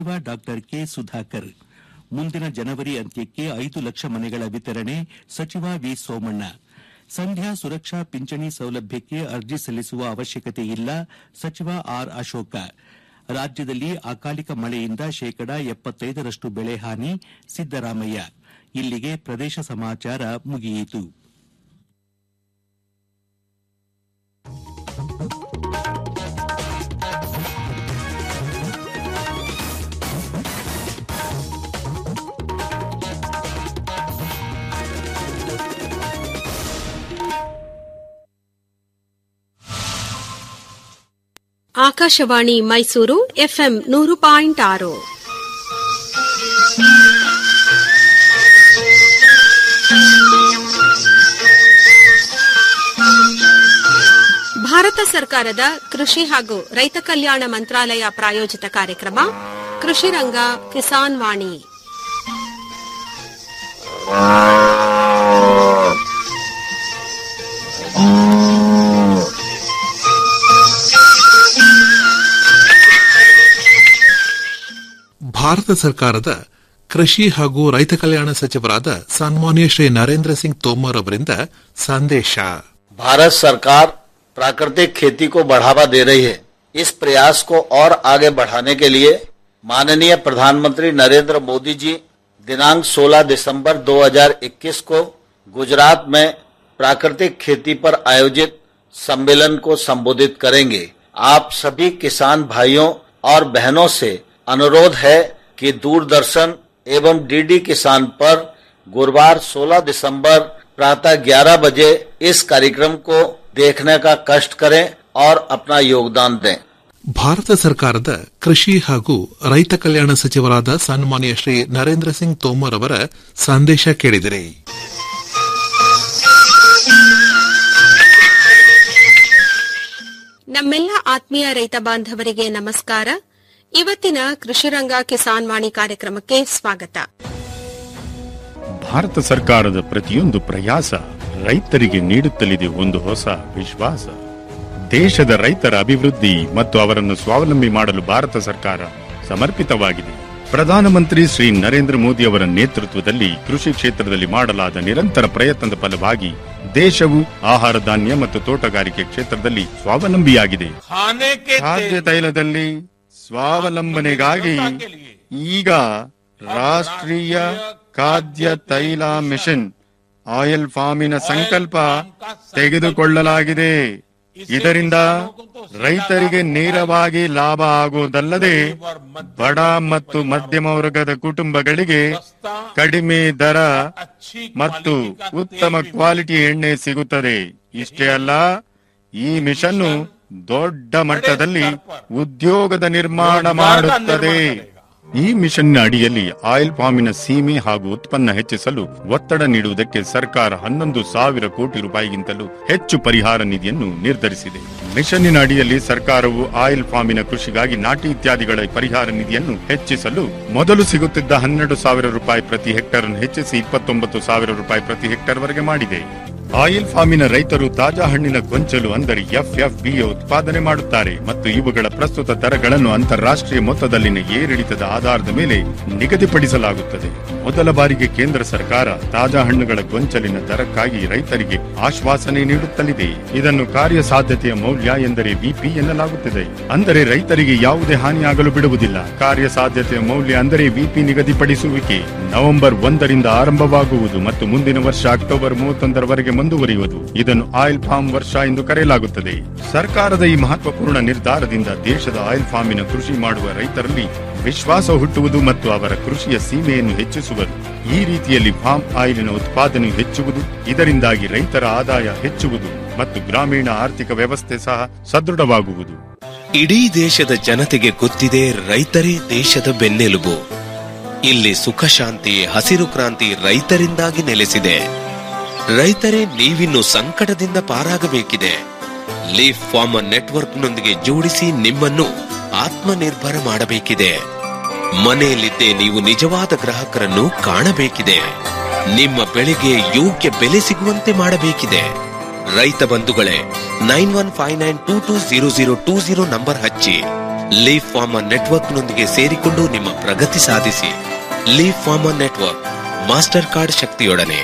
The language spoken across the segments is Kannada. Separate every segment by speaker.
Speaker 1: ಸಚಿವ ಡಾಕ್ಟರ್ ಕೆ ಸುಧಾಕರ್ ಮುಂದಿನ ಜನವರಿ ಅಂತ್ಯಕ್ಕೆ ಐದು ಲಕ್ಷ ಮನೆಗಳ ವಿತರಣೆ ಸಚಿವ ವಿ ಸೋಮಣ್ಣ ಸಂಧ್ಯಾ ಸುರಕ್ಷಾ ಪಿಂಚಣಿ ಸೌಲಭ್ಯಕ್ಕೆ ಅರ್ಜಿ ಸಲ್ಲಿಸುವ ಅವಶ್ಯಕತೆ ಇಲ್ಲ ಸಚಿವ ಆರ್ ಅಶೋಕ ರಾಜ್ಯದಲ್ಲಿ ಅಕಾಲಿಕ ಮಳೆಯಿಂದ ಶೇಕಡಾ ಎಪ್ಪತ್ತೈದರಷ್ಟು ಬೆಳೆ ಹಾನಿ ಸಿದ್ದರಾಮಯ್ಯ ಇಲ್ಲಿಗೆ ಪ್ರದೇಶ ಸಮಾಚಾರ ಮುಗಿಯಿತು
Speaker 2: ಆಕಾಶವಾಣಿ ಮೈಸೂರು ಎಫ್ಎಂ ನೂರು ಪಾಯಿಂಟ್ ಆರು ಭಾರತ ಸರ್ಕಾರದ ಕೃಷಿ ಹಾಗೂ ರೈತ ಕಲ್ಯಾಣ ಮಂತ್ರಾಲಯ ಪ್ರಾಯೋಜಿತ ಕಾರ್ಯಕ್ರಮ ಕೃಷಿ ರಂಗ ಕಿಸಾನ್ ವಾಣಿ
Speaker 3: ಭಾರತ ಸರ್ಕಾರದ ಕೃಷಿ ಹಾಗೂ ರೈತ ಕಲ್ಯಾಣ ಸಚಿವರಾದ ಸನ್ಮಾನ್ಯ ಶ್ರೀ ನರೇಂದ್ರ ಸಿಂಗ್ ತೋಮರ್ ಅವರಿಂದ ಸಂದೇಶ
Speaker 4: भारत सरकार प्राकृतिक खेती को बढ़ावा दे रही है इस प्रयास को और आगे बढ़ाने के लिए माननीय प्रधानमंत्री नरेंद्र मोदी जी दिनांक 16 दिसंबर 2021 को गुजरात में प्राकृतिक खेती पर आयोजित सम्मेलन को संबोधित करेंगे आप सभी किसान भाइयों और बहनों से अनुरोध है कि दूरदर्शन एवं डीडी किसान पर गुरुवार 16 दिसंबर प्रातः 11 बजे इस कार्यक्रम को देखने का कष्ट करें और अपना योगदान दें
Speaker 3: ಭಾರತ ಸರ್ಕಾರದ ಕೃಷಿ ಹಾಗೂ ರೈತ ಕಲ್ಯಾಣ ಸಚಿವರಾದ ಸನ್ಮಾನ್ಯ ಶ್ರೀ ನರೇಂದ್ರ ಸಿಂಗ್ ತೋಮರ್ ಅವರ ಸಂದೇಶ ಕೇಳಿದಿರಿ
Speaker 2: ನಮ್ಮೆಲ್ಲ ಆತ್ಮೀಯ ರೈತ ಬಾಂಧವರಿಗೆ ನಮಸ್ಕಾರ ಇವತ್ತಿನ ಕೃಷಿರಂಗ ಕಿಸಾನ್ ವಾಣಿ ಕಾರ್ಯಕ್ರಮಕ್ಕೆ ಸ್ವಾಗತ
Speaker 5: ಭಾರತ ಸರ್ಕಾರದ ಪ್ರತಿಯೊಂದು ಪ್ರಯಾಸ ರೈತರಿಗೆ ನೀಡುತ್ತಲಿದೆ ಒಂದು ಹೊಸ ವಿಶ್ವಾಸ ದೇಶದ ರೈತರ ಅಭಿವೃದ್ಧಿ ಮತ್ತು ಅವರನ್ನು ಸ್ವಾವಲಂಬಿ ಮಾಡಲು ಭಾರತ ಸರ್ಕಾರ ಸಮರ್ಪಿತವಾಗಿದೆ ಪ್ರಧಾನಮಂತ್ರಿ ಶ್ರೀ ನರೇಂದ್ರ ಮೋದಿ ಅವರ ನೇತೃತ್ವದಲ್ಲಿ ಕೃಷಿ ಕ್ಷೇತ್ರದಲ್ಲಿ ಮಾಡಲಾದ ನಿರಂತರ ಪ್ರಯತ್ನದ ಫಲವಾಗಿ ದೇಶವು ಆಹಾರ ಧಾನ್ಯ ಮತ್ತು ತೋಟಗಾರಿಕೆ ಕ್ಷೇತ್ರದಲ್ಲಿ ಸ್ವಾವಲಂಬಿಯಾಗಿದೆ ಖಾದ್ಯ ತೈಲದಲ್ಲಿ ಸ್ವಾವಲಂಬನೆಗಾಗಿ ಈಗ ರಾಷ್ಟ್ರೀಯ ಖಾದ್ಯ ತೈಲ ಮಿಷನ್ ಆಯಿಲ್ ಫಾರ್ಮಿನ ಸಂಕಲ್ಪ ತೆಗೆದುಕೊಳ್ಳಲಾಗಿದೆ ಇದರಿಂದ ರೈತರಿಗೆ ನೇರವಾಗಿ ಲಾಭ ಆಗುವುದಲ್ಲದೆ ಬಡ ಮತ್ತು ಮಧ್ಯಮ ವರ್ಗದ ಕುಟುಂಬಗಳಿಗೆ ಕಡಿಮೆ ದರ ಮತ್ತು ಉತ್ತಮ ಕ್ವಾಲಿಟಿ ಎಣ್ಣೆ ಸಿಗುತ್ತದೆ ಇಷ್ಟೇ ಅಲ್ಲ ಈ ಮಿಷನ್ ದೊಡ್ಡ ಮಟ್ಟದಲ್ಲಿ ಉದ್ಯೋಗದ ನಿರ್ಮಾಣ ಮಾಡುತ್ತದೆ ಈ ಮಿಷನ್ನ ಅಡಿಯಲ್ಲಿ ಆಯಿಲ್ ಪಾಮಿನ ಸೀಮೆ ಹಾಗೂ ಉತ್ಪನ್ನ ಹೆಚ್ಚಿಸಲು ಒತ್ತಡ ನೀಡುವುದಕ್ಕೆ ಸರ್ಕಾರ ಹನ್ನೊಂದು ಸಾವಿರ ಕೋಟಿ ರೂಪಾಯಿಗಿಂತಲೂ ಹೆಚ್ಚು ಪರಿಹಾರ ನಿಧಿಯನ್ನು ನಿರ್ಧರಿಸಿದೆ ಮಿಷನ್ನಿನ ಅಡಿಯಲ್ಲಿ ಸರ್ಕಾರವು ಆಯಿಲ್ ಫಾರ್ಮಿನ ಕೃಷಿಗಾಗಿ ನಾಟಿ ಇತ್ಯಾದಿಗಳ ಪರಿಹಾರ ನಿಧಿಯನ್ನು ಹೆಚ್ಚಿಸಲು ಮೊದಲು ಸಿಗುತ್ತಿದ್ದ ಹನ್ನೆರಡು ಸಾವಿರ ರೂಪಾಯಿ ಪ್ರತಿ ಹೆಕ್ಟರ್ ಅನ್ನು ಹೆಚ್ಚಿಸಿ ಇಪ್ಪತ್ತೊಂಬತ್ತು ಸಾವಿರ ರೂಪಾಯಿ ಪ್ರತಿ ಹೆಕ್ಟರ್ ವರೆಗೆ ಮಾಡಿದೆ ಆಯಿಲ್ ಫಾರ್ಮಿನ ರೈತರು ತಾಜಾ ಹಣ್ಣಿನ ಗೊಂಚಲು ಅಂದರೆ ಎಫ್ಎಫ್ಬಿ ಉತ್ಪಾದನೆ ಮಾಡುತ್ತಾರೆ ಮತ್ತು ಇವುಗಳ ಪ್ರಸ್ತುತ ದರಗಳನ್ನು ಅಂತಾರಾಷ್ಟ್ರೀಯ ಮೊತ್ತದಲ್ಲಿನ ಏರಿಳಿತದ ಆಧಾರದ ಮೇಲೆ ನಿಗದಿಪಡಿಸಲಾಗುತ್ತದೆ ಮೊದಲ ಬಾರಿಗೆ ಕೇಂದ್ರ ಸರ್ಕಾರ ತಾಜಾ ಹಣ್ಣುಗಳ ಗೊಂಚಲಿನ ದರಕ್ಕಾಗಿ ರೈತರಿಗೆ ಆಶ್ವಾಸನೆ ನೀಡುತ್ತಲಿದೆ ಇದನ್ನು ಕಾರ್ಯಸಾಧ್ಯತೆಯ ಮೌಲ್ಯ ಎಂದರೆ ವಿಪಿ ಎನ್ನಲಾಗುತ್ತದೆ ಅಂದರೆ ರೈತರಿಗೆ ಯಾವುದೇ ಹಾನಿಯಾಗಲು ಬಿಡುವುದಿಲ್ಲ ಕಾರ್ಯಸಾಧ್ಯತೆಯ ಮೌಲ್ಯ ಅಂದರೆ ವಿಪಿ ನಿಗದಿಪಡಿಸುವಿಕೆ ನವೆಂಬರ್ ಒಂದರಿಂದ ಆರಂಭವಾಗುವುದು ಮತ್ತು ಮುಂದಿನ ವರ್ಷ ಅಕ್ಟೋಬರ್ ಮೂವತ್ತೊಂದರವರೆಗೆ ಮುಂದುವರಿಯುವುದು ಇದನ್ನು ಆಯಿಲ್ ಫಾರ್ಮ್ ವರ್ಷ ಎಂದು ಕರೆಯಲಾಗುತ್ತದೆ ಸರ್ಕಾರದ ಈ ಮಹತ್ವಪೂರ್ಣ ನಿರ್ಧಾರದಿಂದ ದೇಶದ ಆಯಿಲ್ ಫಾರ್ಮಿನ ಕೃಷಿ ಮಾಡುವ ರೈತರಲ್ಲಿ ವಿಶ್ವಾಸ ಹುಟ್ಟುವುದು ಮತ್ತು ಅವರ ಕೃಷಿಯ ಸೀಮೆಯನ್ನು ಹೆಚ್ಚಿಸುವುದು ಈ ರೀತಿಯಲ್ಲಿ ಫಾರ್ಮ್ ಆಯಿಲಿನ ಉತ್ಪಾದನೆಯು ಹೆಚ್ಚುವುದು ಇದರಿಂದಾಗಿ ರೈತರ ಆದಾಯ ಹೆಚ್ಚುವುದು ಮತ್ತು ಗ್ರಾಮೀಣ ಆರ್ಥಿಕ ವ್ಯವಸ್ಥೆ ಸಹ ಸದೃಢವಾಗುವುದು
Speaker 6: ಇಡೀ ದೇಶದ ಜನತೆಗೆ ಗೊತ್ತಿದೆ ರೈತರೇ ದೇಶದ ಬೆನ್ನೆಲುಬು ಇಲ್ಲಿ ಸುಖ ಶಾಂತಿ ಹಸಿರು ಕ್ರಾಂತಿ ರೈತರಿಂದಾಗಿ ನೆಲೆಸಿದೆ ರೈತರೇ ನೀವಿನ್ನು ಸಂಕಟದಿಂದ ಪಾರಾಗಬೇಕಿದೆ ಲೀಫ್ ಫಾರ್ಮರ್ ನೆಟ್ವರ್ಕ್ನೊಂದಿಗೆ ಜೋಡಿಸಿ ನಿಮ್ಮನ್ನು ಆತ್ಮನಿರ್ಭರ ಮಾಡಬೇಕಿದೆ ಮನೆಯಲ್ಲಿದ್ದೇ ನೀವು ನಿಜವಾದ ಗ್ರಾಹಕರನ್ನು ಕಾಣಬೇಕಿದೆ ನಿಮ್ಮ ಬೆಳೆಗೆ ಯೋಗ್ಯ ಬೆಲೆ ಸಿಗುವಂತೆ ಮಾಡಬೇಕಿದೆ ರೈತ ಬಂಧುಗಳೇ nine one five nine two two zero zero two zero number ಹಚ್ಚಿ ಲೀಫ್ ಫಾರ್ಮರ್ ನೆಟ್ವರ್ಕ್ನೊಂದಿಗೆ ಸೇರಿಕೊಂಡು ನಿಮ್ಮ ಪ್ರಗತಿ ಸಾಧಿಸಿ leaf farmer network master card ಶಕ್ತಿಯೊಡನೆ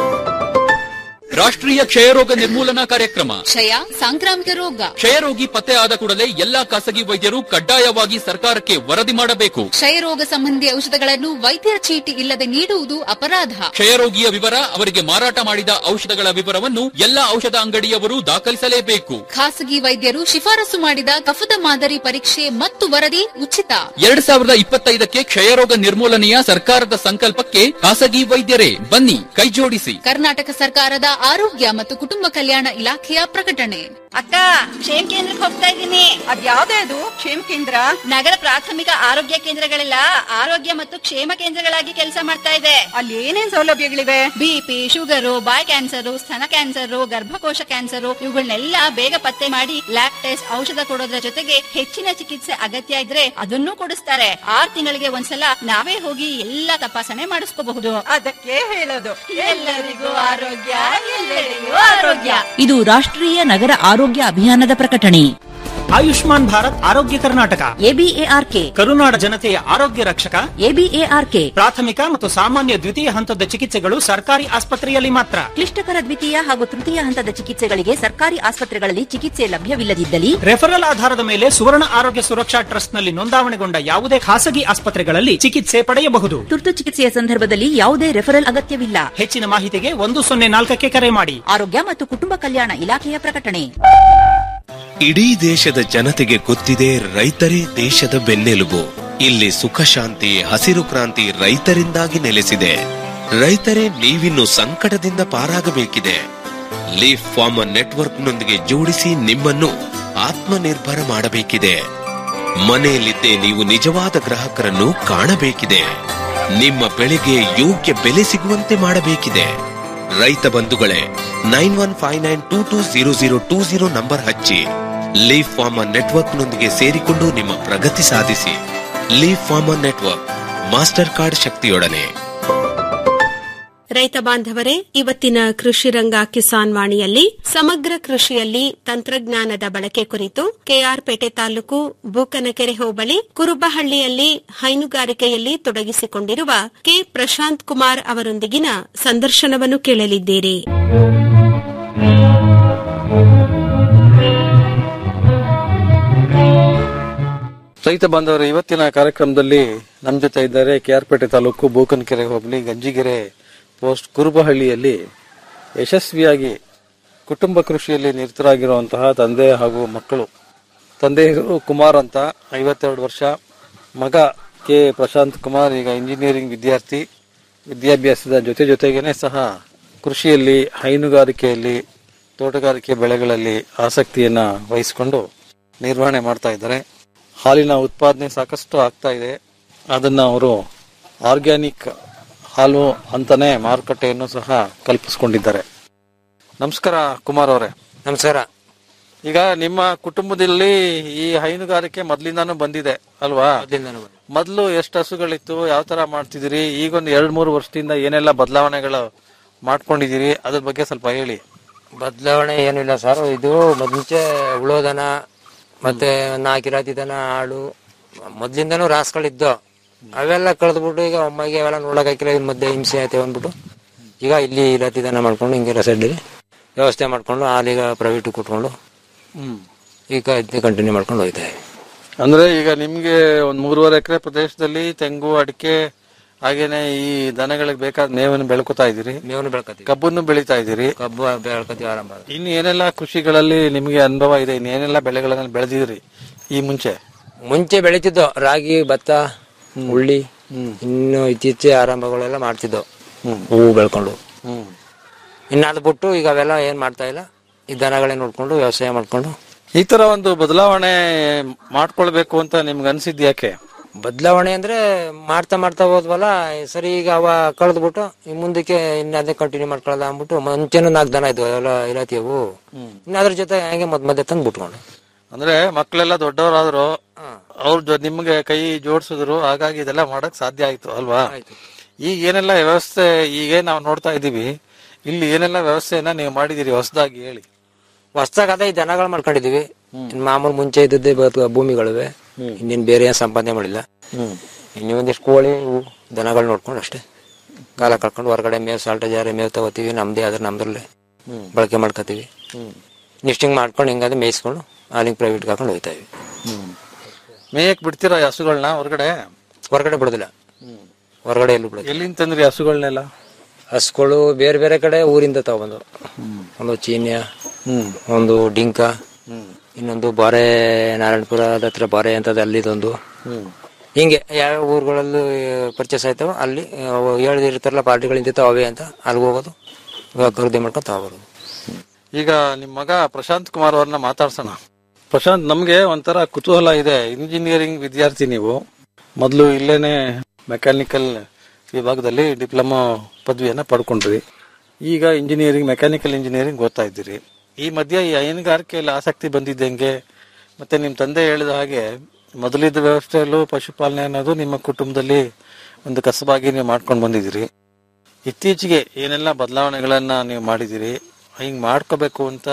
Speaker 7: ರಾಷ್ಟ್ರೀಯ ಕ್ಷಯರೋಗ ನಿರ್ಮೂಲನಾ ಕಾರ್ಯಕ್ರಮ
Speaker 8: ಕ್ಷಯ ಸಾಂಕ್ರಾಮಿಕ ರೋಗ
Speaker 7: ಕ್ಷಯರೋಗಿ ಪತ್ತೆ ಆದ ಕೂಡಲೇ ಎಲ್ಲಾ ಖಾಸಗಿ ವೈದ್ಯರು ಕಡ್ಡಾಯವಾಗಿ ಸರ್ಕಾರಕ್ಕೆ ವರದಿ ಮಾಡಬೇಕು
Speaker 8: ಕ್ಷಯರೋಗ ಸಂಬಂಧಿ ಔಷಧಗಳನ್ನು ವೈದ್ಯರ ಚೀಟಿ ಇಲ್ಲದೆ ನೀಡುವುದು ಅಪರಾಧ
Speaker 7: ಕ್ಷಯರೋಗಿಯ ವಿವರ ಅವರಿಗೆ ಮಾರಾಟ ಮಾಡಿದ ಔಷಧಗಳ ವಿವರವನ್ನು ಎಲ್ಲಾ ಔಷಧ ಅಂಗಡಿಯವರು ದಾಖಲಿಸಲೇಬೇಕು
Speaker 8: ಖಾಸಗಿ ವೈದ್ಯರು ಶಿಫಾರಸು ಮಾಡಿದ ಕಫದ ಮಾದರಿ ಪರೀಕ್ಷೆ ಮತ್ತು ವರದಿ ಉಚಿತ
Speaker 7: ಎರಡ್ ಸಾವಿರದ ಇಪ್ಪತ್ತೈದಕ್ಕೆ ಕ್ಷಯರೋಗ ನಿರ್ಮೂಲನೆಯ ಸರ್ಕಾರದ ಸಂಕಲ್ಪಕ್ಕೆ ಖಾಸಗಿ ವೈದ್ಯರೇ ಬನ್ನಿ ಕೈಜೋಡಿಸಿ
Speaker 8: ಕರ್ನಾಟಕ ಸರ್ಕಾರದ ಆರೋಗ್ಯ ಮತ್ತು ಕುಟುಂಬ ಕಲ್ಯಾಣ ಇಲಾಖೆಯ ಪ್ರಕಟಣೆ
Speaker 9: ಅಕ್ಕ ಕ್ಷೇಮ ಕೇಂದ್ರಕ್ಕೆ ಹೋಗ್ತಾ ಇದ್ದೀನಿ ಅದ್ಯಾವ್ದೇ ಅದು ಕ್ಷೇಮ ಕೇಂದ್ರ ನಗರ ಪ್ರಾಥಮಿಕ ಆರೋಗ್ಯ ಕೇಂದ್ರಗಳೆಲ್ಲ ಆರೋಗ್ಯ ಮತ್ತು ಕ್ಷೇಮ ಕೇಂದ್ರಗಳಾಗಿ ಕೆಲಸ ಮಾಡ್ತಾ ಇದೆ ಅಲ್ಲಿ ಏನೇನ್ ಸೌಲಭ್ಯಗಳಿವೆ ಬಿಪಿ ಶುಗರು ಬಾಯ್ ಕ್ಯಾನ್ಸರ್ ಸ್ತನ ಕ್ಯಾನ್ಸರ್ ಗರ್ಭಕೋಶ ಕ್ಯಾನ್ಸರ್ ಇವುಗಳನ್ನೆಲ್ಲ ಬೇಗ ಪತ್ತೆ ಮಾಡಿ ಲ್ಯಾಬ್ ಟೆಸ್ಟ್ ಔಷಧ ಕೊಡೋದ್ರ ಜೊತೆಗೆ ಹೆಚ್ಚಿನ ಚಿಕಿತ್ಸೆ ಅಗತ್ಯ ಇದ್ರೆ ಅದನ್ನೂ ಕೊಡಿಸ್ತಾರೆ ಆರ್ ತಿಂಗಳಿಗೆ ಒಂದ್ಸಲ ನಾವೇ ಹೋಗಿ ಎಲ್ಲ ತಪಾಸಣೆ ಮಾಡಿಸ್ಕೋಬಹುದು ಅದಕ್ಕೆ ಹೇಳೋದು ಎಲ್ಲರಿಗೂ ಆರೋಗ್ಯ ಎಲ್ಲರಿಗೂ ಆರೋಗ್ಯ
Speaker 10: ಇದು ರಾಷ್ಟ್ರೀಯ ನಗರ ಆರೋಗ್ಯ ಅಭಿಯಾನದ ಪ್ರಕಟಣೆ
Speaker 11: ಆಯುಷ್ಮಾನ್ ಭಾರತ್ ಆರೋಗ್ಯ ಕರ್ನಾಟಕ
Speaker 10: ಎಬಿಎಆರ್ಕೆ
Speaker 11: ಕರುನಾಡ ಜನತೆಯ ಆರೋಗ್ಯ ರಕ್ಷಕ
Speaker 10: ಎಬಿಎಆರ್ಕೆ
Speaker 11: ಪ್ರಾಥಮಿಕ ಮತ್ತು ಸಾಮಾನ್ಯ ದ್ವಿತೀಯ ಹಂತದ ಚಿಕಿತ್ಸೆಗಳು ಸರ್ಕಾರಿ ಆಸ್ಪತ್ರೆಯಲ್ಲಿ ಮಾತ್ರ
Speaker 10: ಕ್ಲಿಷ್ಟಕರ ದ್ವಿತೀಯ ಹಾಗೂ ತೃತೀಯ ಹಂತದ ಚಿಕಿತ್ಸೆಗಳಿಗೆ ಸರ್ಕಾರಿ ಆಸ್ಪತ್ರೆಗಳಲ್ಲಿ ಚಿಕಿತ್ಸೆ ಲಭ್ಯವಿಲ್ಲದಿದ್ದಲ್ಲಿ
Speaker 11: ರೆಫರಲ್ ಆಧಾರದ ಮೇಲೆ ಸುವರ್ಣ ಆರೋಗ್ಯ ಸುರಕ್ಷಾ ಟ್ರಸ್ಟ್ನಲ್ಲಿ ನೋಂದಾವಣೆಗೊಂಡ ಯಾವುದೇ ಖಾಸಗಿ ಆಸ್ಪತ್ರೆಗಳಲ್ಲಿ ಚಿಕಿತ್ಸೆ ಪಡೆಯಬಹುದು
Speaker 10: ತುರ್ತು ಚಿಕಿತ್ಸೆಯ ಸಂದರ್ಭದಲ್ಲಿ ಯಾವುದೇ ರೆಫರಲ್ ಅಗತ್ಯವಿಲ್ಲ
Speaker 11: ಹೆಚ್ಚಿನ ಮಾಹಿತಿಗೆ ಒಂದು ಸೊನ್ನೆ ನಾಲ್ಕಕ್ಕೆ ಕರೆ ಮಾಡಿ
Speaker 10: ಆರೋಗ್ಯ ಮತ್ತು ಕುಟುಂಬ ಕಲ್ಯಾಣ ಇಲಾಖೆಯ ಪ್ರಕಟಣೆ
Speaker 6: ಇಡೀ ದೇಶದ ಜನತೆಗೆ ಗೊತ್ತಿದೆ ರೈತರೇ ದೇಶದ ಬೆನ್ನೆಲುಬು ಇಲ್ಲಿ ಸುಖ ಶಾಂತಿ ಹಸಿರು ಕ್ರಾಂತಿ ರೈತರಿಂದಾಗಿ ನೆಲೆಸಿದೆ ರೈತರೇ ನೀವಿನ್ನು ಸಂಕಟದಿಂದ ಪಾರಾಗಬೇಕಿದೆ ಲೀಫ್ ಫಾರ್ಮರ್ ನೆಟ್ವರ್ಕ್ನೊಂದಿಗೆ ಜೋಡಿಸಿ ನಿಮ್ಮನ್ನು ಆತ್ಮನಿರ್ಭರ ಮಾಡಬೇಕಿದೆ ಮನೆಯಲ್ಲಿದ್ದೇ ನೀವು ನಿಜವಾದ ಗ್ರಾಹಕರನ್ನು ಕಾಣಬೇಕಿದೆ ನಿಮ್ಮ ಬೆಳೆಗೆ ಯೋಗ್ಯ ಬೆಲೆ ಸಿಗುವಂತೆ ಮಾಡಬೇಕಿದೆ ರೈತ ಬಂಧುಗಳೇ nine one five nine two two zero zero two zero number ಹಚ್ಚಿ ಲೀಫ್ ಫಾರ್ಮರ್ ನೆಟ್ವರ್ಕ್ನೊಂದಿಗೆ ಸೇರಿಕೊಂಡು ನಿಮ್ಮ ಪ್ರಗತಿ ಸಾಧಿಸಿ leaf farmer network master card ಶಕ್ತಿಯೊಡನೆ
Speaker 2: ರೈತ ಬಾಂಧವರೇ ಇವತ್ತಿನ ಕೃಷಿ ರಂಗ ಕಿಸಾನ್ ವಾಣಿಯಲ್ಲಿ ಸಮಗ್ರ ಕೃಷಿಯಲ್ಲಿ ತಂತ್ರಜ್ಞಾನದ ಬಳಕೆ ಕುರಿತು ಕೆಆರ್ಪೇಟೆ ತಾಲೂಕು ಬೂಕನಕೆರೆ ಹೋಬಳಿ ಕುರುಬಹಳ್ಳಿಯಲ್ಲಿ ಹೈನುಗಾರಿಕೆಯಲ್ಲಿ ತೊಡಗಿಸಿಕೊಂಡಿರುವ ಕೆ ಪ್ರಶಾಂತ್ ಕುಮಾರ್ ಅವರೊಂದಿಗಿನ ಸಂದರ್ಶನವನ್ನು ಕೇಳಲಿದ್ದೀರಿ
Speaker 12: ರೈತ ಬಾಂಧವರು ಇವತ್ತಿನ ಕಾರ್ಯಕ್ರಮದಲ್ಲಿ ನಮ್ಮ ಜೊತೆ ಇದ್ದಾರೆ ಕೆಆರ್ಪೇಟೆ ತಾಲೂಕು ಬೂಕನಕೆರೆ ಹೋಬಳಿ ಗಂಜಿಗೆರೆ ಪೋಸ್ಟ್ ಕುರುಬಹಳ್ಳಿಯಲ್ಲಿ ಯಶಸ್ವಿಯಾಗಿ ಕುಟುಂಬ ಕೃಷಿಯಲ್ಲಿ ನಿರತರಾಗಿರುವಂತಹ ತಂದೆ ಹಾಗೂ ಮಕ್ಕಳು ತಂದೆ ಹೆಸರು ಕುಮಾರ್ ಅಂತ ಐವತ್ತೆರಡು ವರ್ಷ ಮಗ ಕೆ ಪ್ರಶಾಂತ್ ಕುಮಾರ್ ಈಗ ಇಂಜಿನಿಯರಿಂಗ್ ವಿದ್ಯಾರ್ಥಿ ವಿದ್ಯಾಭ್ಯಾಸದ ಜೊತೆ ಜೊತೆಗೇನೆ ಸಹ ಕೃಷಿಯಲ್ಲಿ ಹೈನುಗಾರಿಕೆಯಲ್ಲಿ ತೋಟಗಾರಿಕೆ ಬೆಳೆಗಳಲ್ಲಿ ಆಸಕ್ತಿಯನ್ನ ವಹಿಸಿಕೊಂಡು ನಿರ್ವಹಣೆ ಮಾಡ್ತಾ ಇದ್ದಾರೆ ಹಾಲಿನ ಉತ್ಪಾದನೆ ಸಾಕಷ್ಟು ಆಗ್ತಾ ಇದೆ ಅದನ್ನ ಅವರು ಆರ್ಗ್ಯಾನಿಕ್ ಹಾಲು ಅಂತಾನೆ ಮಾರುಕಟ್ಟೆಯನ್ನು ಸಹ ಕಲ್ಪಿಸಿಕೊಂಡಿದ್ದಾರೆ ನಮಸ್ಕಾರ ಕುಮಾರ್ ಅವರೇ
Speaker 13: ನಮಸ್ಕಾರ
Speaker 12: ಈಗ ನಿಮ್ಮ ಕುಟುಂಬದಲ್ಲಿ ಈ ಹೈನುಗಾರಿಕೆ ಮೊದ್ಲಿಂದಾನು ಬಂದಿದೆ ಅಲ್ವಾ ಮೊದ್ಲು ಎಷ್ಟು ಹಸುಗಳಿತ್ತು ಯಾವ ತರ ಮಾಡ್ತಿದ್ದೀರಿ ಈಗೊಂದು ಎರಡ್ ಮೂರು ವರ್ಷದಿಂದ ಏನೆಲ್ಲ ಬದಲಾವಣೆಗಳು ಮಾಡ್ಕೊಂಡಿದ್ದೀರಿ ಅದ್ರ ಬಗ್ಗೆ ಸ್ವಲ್ಪ ಹೇಳಿ
Speaker 13: ಬದಲಾವಣೆ ಏನಿಲ್ಲ ಸರ್ ಇದು ಮುಂಚೆ ಉಳೋದನ ಮತ್ತೆ ನಾಲ್ಕಿರಾತಿ ದನ ಆಳು ಮೊದ್ಲಿಂದನೂ ರಾಸ್ಗಳಿದ್ದು ಅವೆಲ್ಲ ಕಳೆದ್ಬಿಟ್ಟು ಈಗ ಒಮ್ಮೆಗೆ ಅವೆಲ್ಲ ನೋಡಕ್ ಹಾಕಿಲ್ಲ ಇನ್ ಮಧ್ಯೆ ಹಿಂಸೆ ಆಯ್ತು ಅಂದ್ಬಿಟ್ಟು ಈಗ ಇಲ್ಲಿ ಇರಾತಿ ದನ ಮಾಡ್ಕೊಂಡು ಹಿಂಗೆ ರಸಡ್ಡಿ ವ್ಯವಸ್ಥೆ ಮಾಡ್ಕೊಂಡು ಹಾಲೀಗ ಪ್ರೈವೇಟ್ ಕೊಟ್ಕೊಂಡು
Speaker 12: ಹ್ಮ್
Speaker 13: ಈಗ ಇದನ್ನೇ ಕಂಟಿನ್ಯೂ ಮಾಡ್ಕೊಂಡು ಹೋಯ್ತಾ ಇದ್ದೀವಿ.
Speaker 12: ಅಂದ್ರೆ ಈಗ ನಿಮ್ಗೆ ಒಂದ್ ಮೂರುವರೆ ಎಕರೆ ಪ್ರದೇಶದಲ್ಲಿ ತೆಂಗು ಅಡಿಕೆ ಹಾಗೇನೆ ಈ ದನಗಳಿಗೆ ಬೇಕಾದ ಮೇವನ್ನು ಬೆಳ್ಕೊತಾ ಇದ್ದೀರಿ
Speaker 13: ಮೇವನ್ನು ಬೆಳ್ಕೊತೀವಿ
Speaker 12: ಕಬ್ಬನ್ನು ಬೆಳಿತಾ ಇದ್ದೀರಿ
Speaker 13: ಕಬ್ಬು ಬೆಳ್ಕೊತೀವಿ ಆರಂಭ
Speaker 12: ಇನ್ನು ಏನೆಲ್ಲ ಕೃಷಿಗಳಲ್ಲಿ ನಿಮ್ಗೆ ಅನುಭವ ಇದೆ ಇನ್ನು ಏನೆಲ್ಲ ಬೆಳೆಗಳನ್ನ ಬೆಳೆದಿದ್ರಿ ಈ ಮುಂಚೆ
Speaker 13: ಮುಂಚೆ ಬೆಳಿತಿದ್ದೋ ರಾಗಿ ಭತ್ತ ಉಳ್ಳಿ ಇನ್ನು ಇತ್ತೀಚೆ ಆರಂಭಗಳೆಲ್ಲ ಮಾಡ್ತಿದ್ದೋ ಹೂವು ಬೆಳ್ಕೊಂಡು
Speaker 12: ಹ್ಮ್
Speaker 13: ಇನ್ನು ಅದು ಬಿಟ್ಟು ಈಗ ಅವೆಲ್ಲ ಏನ್ ಮಾಡ್ತಾ ಇಲ್ಲ ಈ ದನಗಳೇ ನೋಡ್ಕೊಂಡು ವ್ಯವಸಾಯ ಮಾಡ್ಕೊಂಡು
Speaker 12: ಈ ತರ ಒಂದು ಬದಲಾವಣೆ ಮಾಡ್ಕೊಳ್ಬೇಕು ಅಂತ ನಿಮ್ಗೆ ಅನ್ಸಿದ್ ಯಾಕೆ
Speaker 13: ಬದಲಾವಣೆ ಅಂದ್ರೆ ಮಾಡ್ತಾ ಮಾಡ್ತಾ ಹೋದ್ವಲ್ಲ ಸರಿ ಈಗ ಅವ ಕಳೆದ್ಬಿಟ್ಟು ಈ ಮುಂದಕ್ಕೆ ಇನ್ನ ಅದೇ ಕಂಟಿನ್ಯೂ ಮಾಡ್ಕೊಳ್ಳೋದ ಅಂದ್ಬಿಟ್ಟು ಮುಂಚೆನೂ ನಾಲ್ಕು ದನ ಇದ್ವು ಅವೆಲ್ಲ ಇರಾತಿಯವು ಇನ್ನು ಅದ್ರ ಜೊತೆ ಹಂಗೆ ಮದ್ ಮಧ್ಯೆ ತಂದು ಬಿಟ್ಕೊಂಡು
Speaker 12: ಅಂದ್ರೆ ಮಕ್ಕಳೆಲ್ಲ ದೊಡ್ಡವರಾದ್ರು ಅವ್ರ ಜೊ- ನಿಮ್ಗೆ ಕೈ ಜೋಡಿಸಿದ್ರು ಹಾಗಾಗಿ ಇದೆಲ್ಲ ಮಾಡಕ್ ಸಾಧ್ಯ ಆಯ್ತು ಅಲ್ವಾ ಈಗ ಏನೆಲ್ಲ ವ್ಯವಸ್ಥೆ ಈಗ ನಾವು ನೋಡ್ತಾ ಇದೀವಿ ಇಲ್ಲಿ ಏನೆಲ್ಲ ವ್ಯವಸ್ಥೆಯನ್ನ ನೀವು ಮಾಡಿದಿರಿ ಹೊಸದಾಗಿ ಹೇಳಿ
Speaker 13: ಹೊಸ್ದಾಗ ಅದೇ ಈ ದನಗಳು ಮಾಡ್ಕೊಂಡಿದೀವಿ ಇನ್ ಮಾಮೂಲು ಮುಂಚೆ ಇದ್ದದ್ದೇ ಬತ್ತು ಭೂಮಿಗಳಿವೆ ಇನ್ನೇನ್ ಬೇರೆ ಏನ್ ಸಂಪಾದನೆ ಮಾಡಿಲ್ಲ ಇನ್ನು ಒಂದಿಷ್ಟು ಕೋಳಿ ಇವು ದನಗಳು ನೋಡ್ಕೊಂಡು ಅಷ್ಟೇ ಕಾಲ ಕಳ್ಕೊಂಡು ಹೊರಗಡೆ ಮೇವ್ ಸಾಲ್ಟ ಜಾರಿ ಮೇವ್ ತಗೋತೀವಿ ನಮ್ದೇ ಆದ್ರೆ ನಮ್ದ್ರಲ್ಲೇ ಬಳಕೆ ಮಾಡ್ಕೋತೀವಿ ನಿಷ್ಟಿಂಗ್ ಮಾಡ್ಕೊಂಡು ಹಿಂಗಾದ್ರೆ ಮೇಯಿಸ್ಕೊಂಡು ಹಾಲಿಂಗ್ ಪ್ರೈವೇಟ್ ಹಾಕೊಂಡು ಹೋಗ್ತಾ ಇವಿ
Speaker 12: ಮೇಯಕ್ ಬಿಡ್ತೀರಾ ಈ ಹಸುಗಳನ್ನ ಹೊರಗಡೆ
Speaker 13: ಹೊರಗಡೆ ಬಿಡೋದಿಲ್ಲ ಹೊರಗಡೆ ಎಲ್ಲೂ ಬಿಡೋದಿಲ್ಲ
Speaker 12: ಎಲ್ಲಿಂದ ತಂದ್ರಿ ಹಸುಗಳನ್ನೆಲ್ಲ
Speaker 13: ಹಸುಗಳು ಬೇರೆ ಬೇರೆ ಕಡೆ ಊರಿಂದ ತಗೊಂಡು ಒಂದು ಚೀನ್ಯ ಒಂದು ಡಿಂಕ ಇನ್ನೊಂದು ಬಾರೆ ನಾರಾಯಣಪುರದ ಹತ್ರ ಬಾರೆ ಅಂತದ ಅಲ್ಲಿದೊಂದು ಹಿಂಗೆ ಯಾವ ಊರುಗಳಲ್ಲೂ ಪರ್ಚೇಸ್ ಆಯ್ತಾವ ಅಲ್ಲಿ ಹೇಳ್ದಿರ್ತಾರಲ್ಲ ಪಾರ್ಟಿಗಳಿಂದ ಅವೇ ಅಂತ ಅಲ್ಲಿಗೆ ಹೋಗೋದು ಇವಾಗ ಖರೀದಿ ಮಾಡ್ಕೊಂಡು ತಗೋಬೋದು
Speaker 12: ಈಗ ನಿಮ್ ಮಗ ಪ್ರಶಾಂತ್ ಕುಮಾರ್ ಅವ್ರನ್ನ ಮಾತಾಡ್ಸೋಣ ಪ್ರಶಾಂತ್ ನಮ್ಗೆ ಒಂಥರ ಕುತೂಹಲ ಇದೆ ಇಂಜಿನಿಯರಿಂಗ್ ವಿದ್ಯಾರ್ಥಿ ನೀವು ಮೊದಲು ಇಲ್ಲೇನೆ ಮೆಕ್ಯಾನಿಕಲ್ ವಿಭಾಗದಲ್ಲಿ ಡಿಪ್ಲೊಮಾ ಪದವಿಯನ್ನ ಪಡ್ಕೊಂಡ್ರಿ ಈಗ ಇಂಜಿನಿಯರಿಂಗ್ ಮೆಕ್ಯಾನಿಕಲ್ ಇಂಜಿನಿಯರಿಂಗ್ ಓದ್ತಾ ಇದ್ದೀರಿ ಈ ಮಧ್ಯೆ ಈ ಹೈನುಗಾರಿಕೆಯಲ್ಲಿ ಆಸಕ್ತಿ ಬಂದಿದ್ದ ಹೆಂಗೆ ಮತ್ತೆ ನಿಮ್ ತಂದೆ ಹೇಳಿದ ಹಾಗೆ ಮೊದಲಿದ್ದ ವ್ಯವಸ್ಥೆಯಲ್ಲೂ ಪಶುಪಾಲನೆ ಅನ್ನೋದು ನಿಮ್ಮ ಕುಟುಂಬದಲ್ಲಿ ಒಂದು ಕಸಬಾಗಿ ನೀವು ಮಾಡ್ಕೊಂಡು ಬಂದಿದ್ದೀರಿ ಇತ್ತೀಚೆಗೆ ಏನೆಲ್ಲ ಬದಲಾವಣೆಗಳನ್ನ ನೀವು ಮಾಡಿದಿರಿ ಹಿಂಗ್ ಮಾಡ್ಕೋಬೇಕು ಅಂತ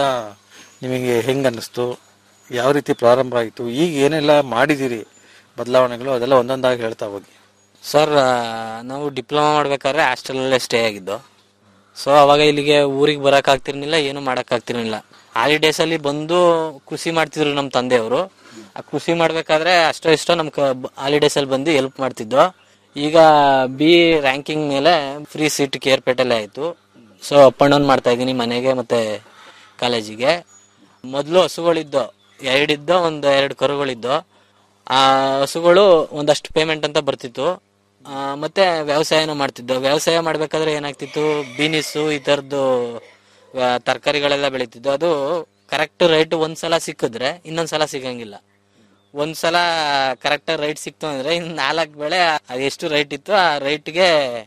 Speaker 12: ನಿಮಗೆ ಹೆಂಗ್ ಅನ್ನಿಸ್ತು ಯಾವ ರೀತಿ ಪ್ರಾರಂಭ ಆಯಿತು ಈಗ ಏನೆಲ್ಲ ಮಾಡಿದಿರಿ ಬದಲಾವಣೆಗಳು ಅದೆಲ್ಲ ಒಂದೊಂದಾಗಿ ಹೇಳ್ತಾ ಹೋಗಿ
Speaker 14: ಸರ್ ಆ, ನಾವು ಡಿಪ್ಲೊಮಾ ಮಾಡ್ಬೇಕಾದ್ರೆ ಹಾಸ್ಟೆಲಲ್ಲೇ ಸ್ಟೇ ಆಗಿದ್ದು ಸೊ ಅವಾಗ ಇಲ್ಲಿಗೆ ಊರಿಗೆ ಬರಕ್ ಆಗ್ತಿರ್ಲಿಲ್ಲ ಏನು ಮಾಡಕ್ ಆಗ್ತಿರ್ಲಿಲ್ಲ ಹಾಲಿಡೇಸ್ ಅಲ್ಲಿ ಬಂದು ಕೃಷಿ ಮಾಡ್ತಿದ್ರು ನಮ್ಮ ತಂದೆಯವರು ಆ ಕೃಷಿ ಮಾಡ್ಬೇಕಾದ್ರೆ ಅಷ್ಟೋ ಇಷ್ಟೋ ನಮ್ ಹಾಲಿಡೇಸ್ ಅಲ್ಲಿ ಬಂದು ಹೆಲ್ಪ್ ಮಾಡ್ತಿದ್ದೋ ಈಗ ಬಿ ರ್ಯಾಂಕಿಂಗ್ ಮೇಲೆ ಫ್ರೀ ಸೀಟ್ ಕೇರ್ಪೇಟೆಲ್ಲೇ ಆಯ್ತು ಸೊ ಅಪ್ ಅಂಡ್ ಡೌನ್ ಮಾಡ್ತಾ ಇದೀನಿ ಮನೆಗೆ ಮತ್ತೆ ಕಾಲೇಜಿಗೆ ಮೊದಲು ಹಸುಗಳಿದ್ದು ಎರಡಿದ್ದೋ ಒಂದು ಎರಡು ಕರುಗಳಿದ್ದು ಆ ಹಸುಗಳು ಒಂದಷ್ಟು ಪೇಮೆಂಟ್ ಅಂತ ಬರ್ತಿತ್ತು ಆ, ಮತ್ತೆ ವ್ಯವಸಾಯನೂ ಮಾಡ್ತಿದ್ದು ವ್ಯವಸಾಯ ಮಾಡ್ಬೇಕಾದ್ರೆ ಏನಾಗ್ತಿತ್ತು ಬೀನಿಸು ಈ ತರದ್ದು ತರಕಾರಿಗಳೆಲ್ಲ ಬೆಳೀತಿದ್ದು ಅದು ಕರೆಕ್ಟ್ ರೈಟ್ ಒಂದ್ಸಲ ಸಿಕ್ಕಿದ್ರೆ ಇನ್ನೊಂದ್ಸಲ ಸಿಗಂಗಿಲ್ಲ ಒಂದ್ಸಲ ಕರೆಕ್ಟ್ ರೈಟ್ ಸಿಕ್ತು ಅಂದ್ರೆ ಇನ್ ನಾಲ್ಕು ಬೆಳೆ ಅದು ಎಷ್ಟು ರೈಟ್ ಇತ್ತು ಆ ರೈಟ್ಗೆ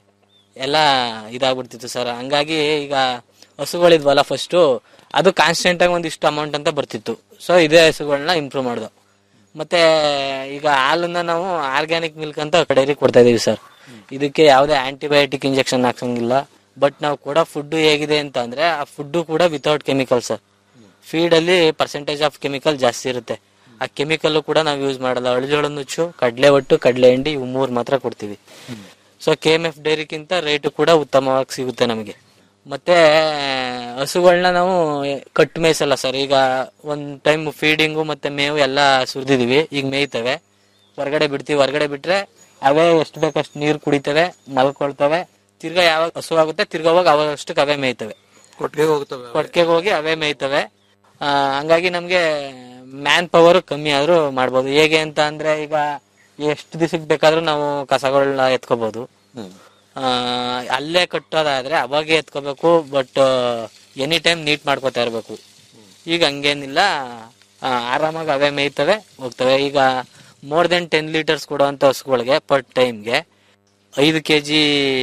Speaker 14: ಎಲ್ಲ ಇದಾಗ್ಬಿಡ್ತಿತ್ತು ಸರ್ ಹಂಗಾಗಿ ಈಗ ಹಸುಗಳಿದ್ವಲ್ಲ ಫಸ್ಟು ಅದು ಕಾನ್ಸ್ಟೆಂಟ್ ಆಗಿ ಒಂದಿಷ್ಟು ಅಮೌಂಟ್ ಅಂತ ಬರ್ತಿತ್ತು ಸೊ ಇದೇ ಹಸುಗಳನ್ನ ಇಂಪ್ರೂವ್ ಮಾಡ್ದು ಮತ್ತೆ ಈಗ ಹಾಲನ್ನ ನಾವು ಆರ್ಗ್ಯಾನಿಕ್ ಮಿಲ್ಕ್ ಅಂತ ಡೈರಿ ಕೊಡ್ತಾ ಇದೀವಿ ಸರ್ ಇದಕ್ಕೆ ಯಾವುದೇ ಆಂಟಿಬಯೋಟಿಕ್ ಇಂಜೆಕ್ಷನ್ ಹಾಕ್ಸಂಗಿಲ್ಲ ಬಟ್ ನಾವು ಕೊಡೋ ಫುಡ್ ಹೇಗಿದೆ ಅಂತ ಅಂದ್ರೆ ಆ ಫುಡ್ ಕೂಡ ವಿತೌಟ್ ಕೆಮಿಕಲ್ ಸರ್ ಫೀಡ್ ಅಲ್ಲಿ ಪರ್ಸೆಂಟೇಜ್ ಆಫ್ ಕೆಮಿಕಲ್ ಜಾಸ್ತಿ ಇರುತ್ತೆ ಆ ಕೆಮಿಕಲ್ ಕೂಡ ನಾವು ಯೂಸ್ ಮಾಡಲ್ಲ ಅಳಿಜೋಳ ನುಚ್ಚು ಕಡಲೆ ಒಟ್ಟು ಕಡಲೆ ಹಿಂಡಿ ಇವು ಮೂರ್ ಮಾತ್ರ ಕೊಡ್ತೀವಿ ಸೊ ಕೆ ಎಂ ಎಫ್ ಡೈರಿಗಿಂತ ರೇಟ್ ಕೂಡ ಉತ್ತಮವಾಗಿ ಸಿಗುತ್ತೆ ನಮಗೆ ಮತ್ತೆ ಹಸುಗಳನ್ನ ನಾವು ಕಟ್ ಮೇಯಿಸಲ್ಲ ಸರ್ ಈಗ ಒಂದ್ ಟೈಮ್ ಫೀಡಿಂಗು ಮತ್ತೆ ಮೇವು ಎಲ್ಲ ಸುರಿದಿದೀವಿ ಈಗ ಮೇಯ್ತವೆ ಹೊರಗಡೆ ಬಿಡ್ತೀವಿ ಹೊರಗಡೆ ಬಿಟ್ರೆ ಅವೇ ಎಷ್ಟು ಬೇಕಷ್ಟು ನೀರು ಕುಡಿತವೆ ಮಲ್ಕೊಳ್ತವೆ ತಿರ್ಗಾ ಯಾವಾಗ ಹಸು ಆಗುತ್ತೆ ತಿರ್ಗಾ ಹೋಗಿ ಅವಾಗ ಅಷ್ಟಕ್ಕೆ ಅವೇ ಮೇಯ್ತವೆ
Speaker 12: ಕೊಟ್ಟಿಗೆ ಹೋಗ್ತವೆ
Speaker 14: ಕೊಟ್ಟಿಗೆಗೆ ಹೋಗಿ ಅವೇ ಮೇಯ್ತವೆ ಆ, ಹಂಗಾಗಿ ನಮ್ಗೆ ಮ್ಯಾನ್ ಪವರ್ ಕಮ್ಮಿ ಆದ್ರೂ ಮಾಡ್ಬೋದು ಹೇಗೆ ಅಂತ ಅಂದ್ರೆ ಈಗ ಎಷ್ಟು ದಿವಸಕ್ಕೆ ಬೇಕಾದ್ರೂ ನಾವು ಕಸಗಳನ್ನ ಎತ್ಕೋಬಹುದು ಆ, ಅಲ್ಲೇ ಕಟ್ಟೋದಾದ್ರೆ ಅವಾಗೆ ಎತ್ಕೋಬೇಕು ಬಟ್ ಎನಿ ಟೈಮ್ ನೀಟ್ ಮಾಡ್ಕೋತಾ ಇರ್ಬೇಕು ಈಗ ಹಂಗೇನಿಲ್ಲ ಆ, ಆರಾಮಾಗಿ ಅವೇ ಮೇಯ್ತವೆ ಹೋಗ್ತವೆ ಈಗ ಮೋರ್ ದೆನ್ ಟೆನ್ ಲೀಟರ್ಸ್ ಕೊಡುವಂತ ಹಸುಗಳಿಗೆ ಪರ್ ಟೈಮ್ಗೆ ಐದು ಕೆ ಜಿ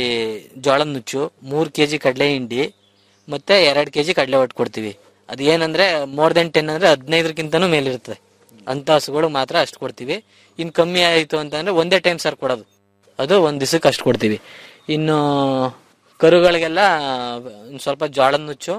Speaker 14: ಜೋಳದ ನುಚ್ಚು ಮೂರು ಕೆ ಜಿ ಕಡಲೆ ಹಿಂಡಿ ಮತ್ತೆ ಎರಡು ಕೆ ಜಿ ಕಡಲೆ ಒಟ್ಟು ಕೊಡ್ತೀವಿ ಅದು ಏನಂದ್ರೆ ಮೋರ್ ದೆನ್ ಟೆನ್ ಅಂದ್ರೆ ಹದಿನೈದಕ್ಕಿಂತನೂ ಮೇಲಿರ್ತದೆ ಅಂತ ಹಸುಗಳು ಮಾತ್ರ ಅಷ್ಟು ಕೊಡ್ತೀವಿ ಇನ್ ಕಮ್ಮಿ ಆಯ್ತು ಅಂತಂದ್ರೆ ಒಂದೇ ಟೈಮ್ ಸರ್ ಕೊಡೋದು ಅದು ಒಂದ್ ದಿವಸಕ್ಕೆ ಅಷ್ಟು ಕೊಡ್ತೀವಿ ಇನ್ನು ಕರುಗಳಿಗೆಲ್ಲ ಒಂದ್ ಸ್ವಲ್ಪ ಜೋಳದ ನುಚ್ಚು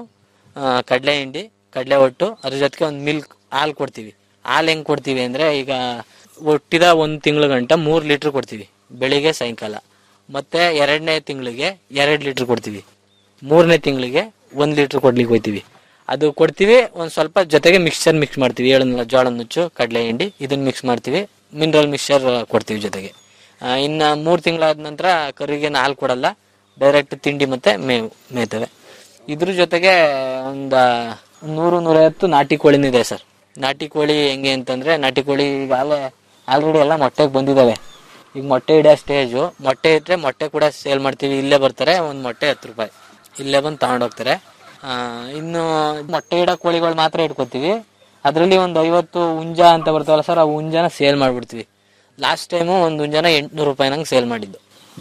Speaker 14: ಕಡಲೆ ಹಿಂಡಿ ಕಡಲೆ ಒಟ್ಟು ಅದ್ರ ಜೊತೆಗೆ ಒಂದು ಮಿಲ್ಕ್ ಹಾಲು ಕೊಡ್ತೀವಿ ಹಾಲು ಹೆಂಗ್ ಕೊಡ್ತೀವಿ ಅಂದ್ರೆ ಈಗ ಒಟ್ಟಿದ ಒಂದ್ ತಿಂಗಳ ಗಂಟ ಮೂರ್ ಲೀಟರ್ ಕೊಡ್ತೀವಿ ಬೆಳಿಗ್ಗೆ ಸಾಯಂಕಾಲ ಮತ್ತೆ ಎರಡನೇ ತಿಂಗಳಿಗೆ ಎರಡ್ ಲೀಟರ್ ಕೊಡ್ತೀವಿ ಮೂರನೇ ತಿಂಗಳಿಗೆ ಒಂದ್ ಲೀಟರ್ ಕೊಡ್ಲಿಕ್ಕೆ ಹೋಯ್ತೀವಿ ಅದು ಕೊಡ್ತೀವಿ ಒಂದ್ ಸ್ವಲ್ಪ ಜೊತೆಗೆ ಮಿಕ್ಸ್ಚರ್ ಮಿಕ್ಸ್ ಮಾಡ್ತೀವಿ ಹೇಳಲ್ಲ ಜೋಳ ನುಚ್ಚು ಕಡಲೆ ಹಿಂಡಿ ಇದನ್ನ ಮಿಕ್ಸ್ ಮಾಡ್ತೀವಿ ಮಿನರಲ್ ಮಿಕ್ಸ್ಚರ್ ಕೊಡ್ತೀವಿ ಜೊತೆಗೆ ಆ, ಇನ್ನ ಮೂರ್ ತಿಂಗಳಾದ ನಂತರ ಕರುಗೆ ಹಾಲು ಕೊಡಲ್ಲ ಡೈರೆಕ್ಟ್ ತಿಂಡಿ ಮತ್ತೆ ಮೇವು ಮೇಯ್ತವೆ ಇದ್ರ ಜೊತೆಗೆ ಒಂದ ನೂರು ನೂರೈವತ್ತು ನಾಟಿ ಕೋಳಿನೂ ಇದೆ ಸರ್ ನಾಟಿ ಕೋಳಿ ಹೆಂಗೆ ಅಂತಂದ್ರೆ ನಾಟಿ ಕೋಳಿ ಈಗಾಗಲೇ ಆಲ್ರೆಡಿ ಎಲ್ಲ ಮೊಟ್ಟೆಗೆ ಬಂದಿದಾವೆ ಈಗ ಮೊಟ್ಟೆ ಇಡೋ ಸ್ಟೇಜು ಮೊಟ್ಟೆ ಇಟ್ರೆ ಮೊಟ್ಟೆ ಕೂಡ ಸೇಲ್ ಮಾಡ್ತೀವಿ ಇಲ್ಲೇ ಬರ್ತಾರೆ ಒಂದ್ ಮೊಟ್ಟೆ ಹತ್ತು ರೂಪಾಯಿ ಇಲ್ಲೇ ಬಂದು ತಗೊಂಡೋಗ್ತಾರೆ ಆ, ಇನ್ನು ಮೊಟ್ಟೆ ಇಡೋ ಕೋಳಿಗಳು ಮಾತ್ರ ಇಟ್ಕೋತೀವಿ ಅದರಲ್ಲಿ ಒಂದು ಐವತ್ತು ಹುಂಜ ಅಂತ ಬರ್ತಾವಲ್ಲ ಸರ್ ಆ ಹುಂಜನ ಸೇಲ್ ಮಾಡ್ಬಿಡ್ತೀವಿ ಲಾಸ್ಟ್ ಟೈಮು ಒಂದು ಹುಂಜನ ಎಂಟ್ನೂರು ರೂಪಾಯಿ ನಂಗೆ ಸೇಲ್ ಮಾಡಿದ್ದು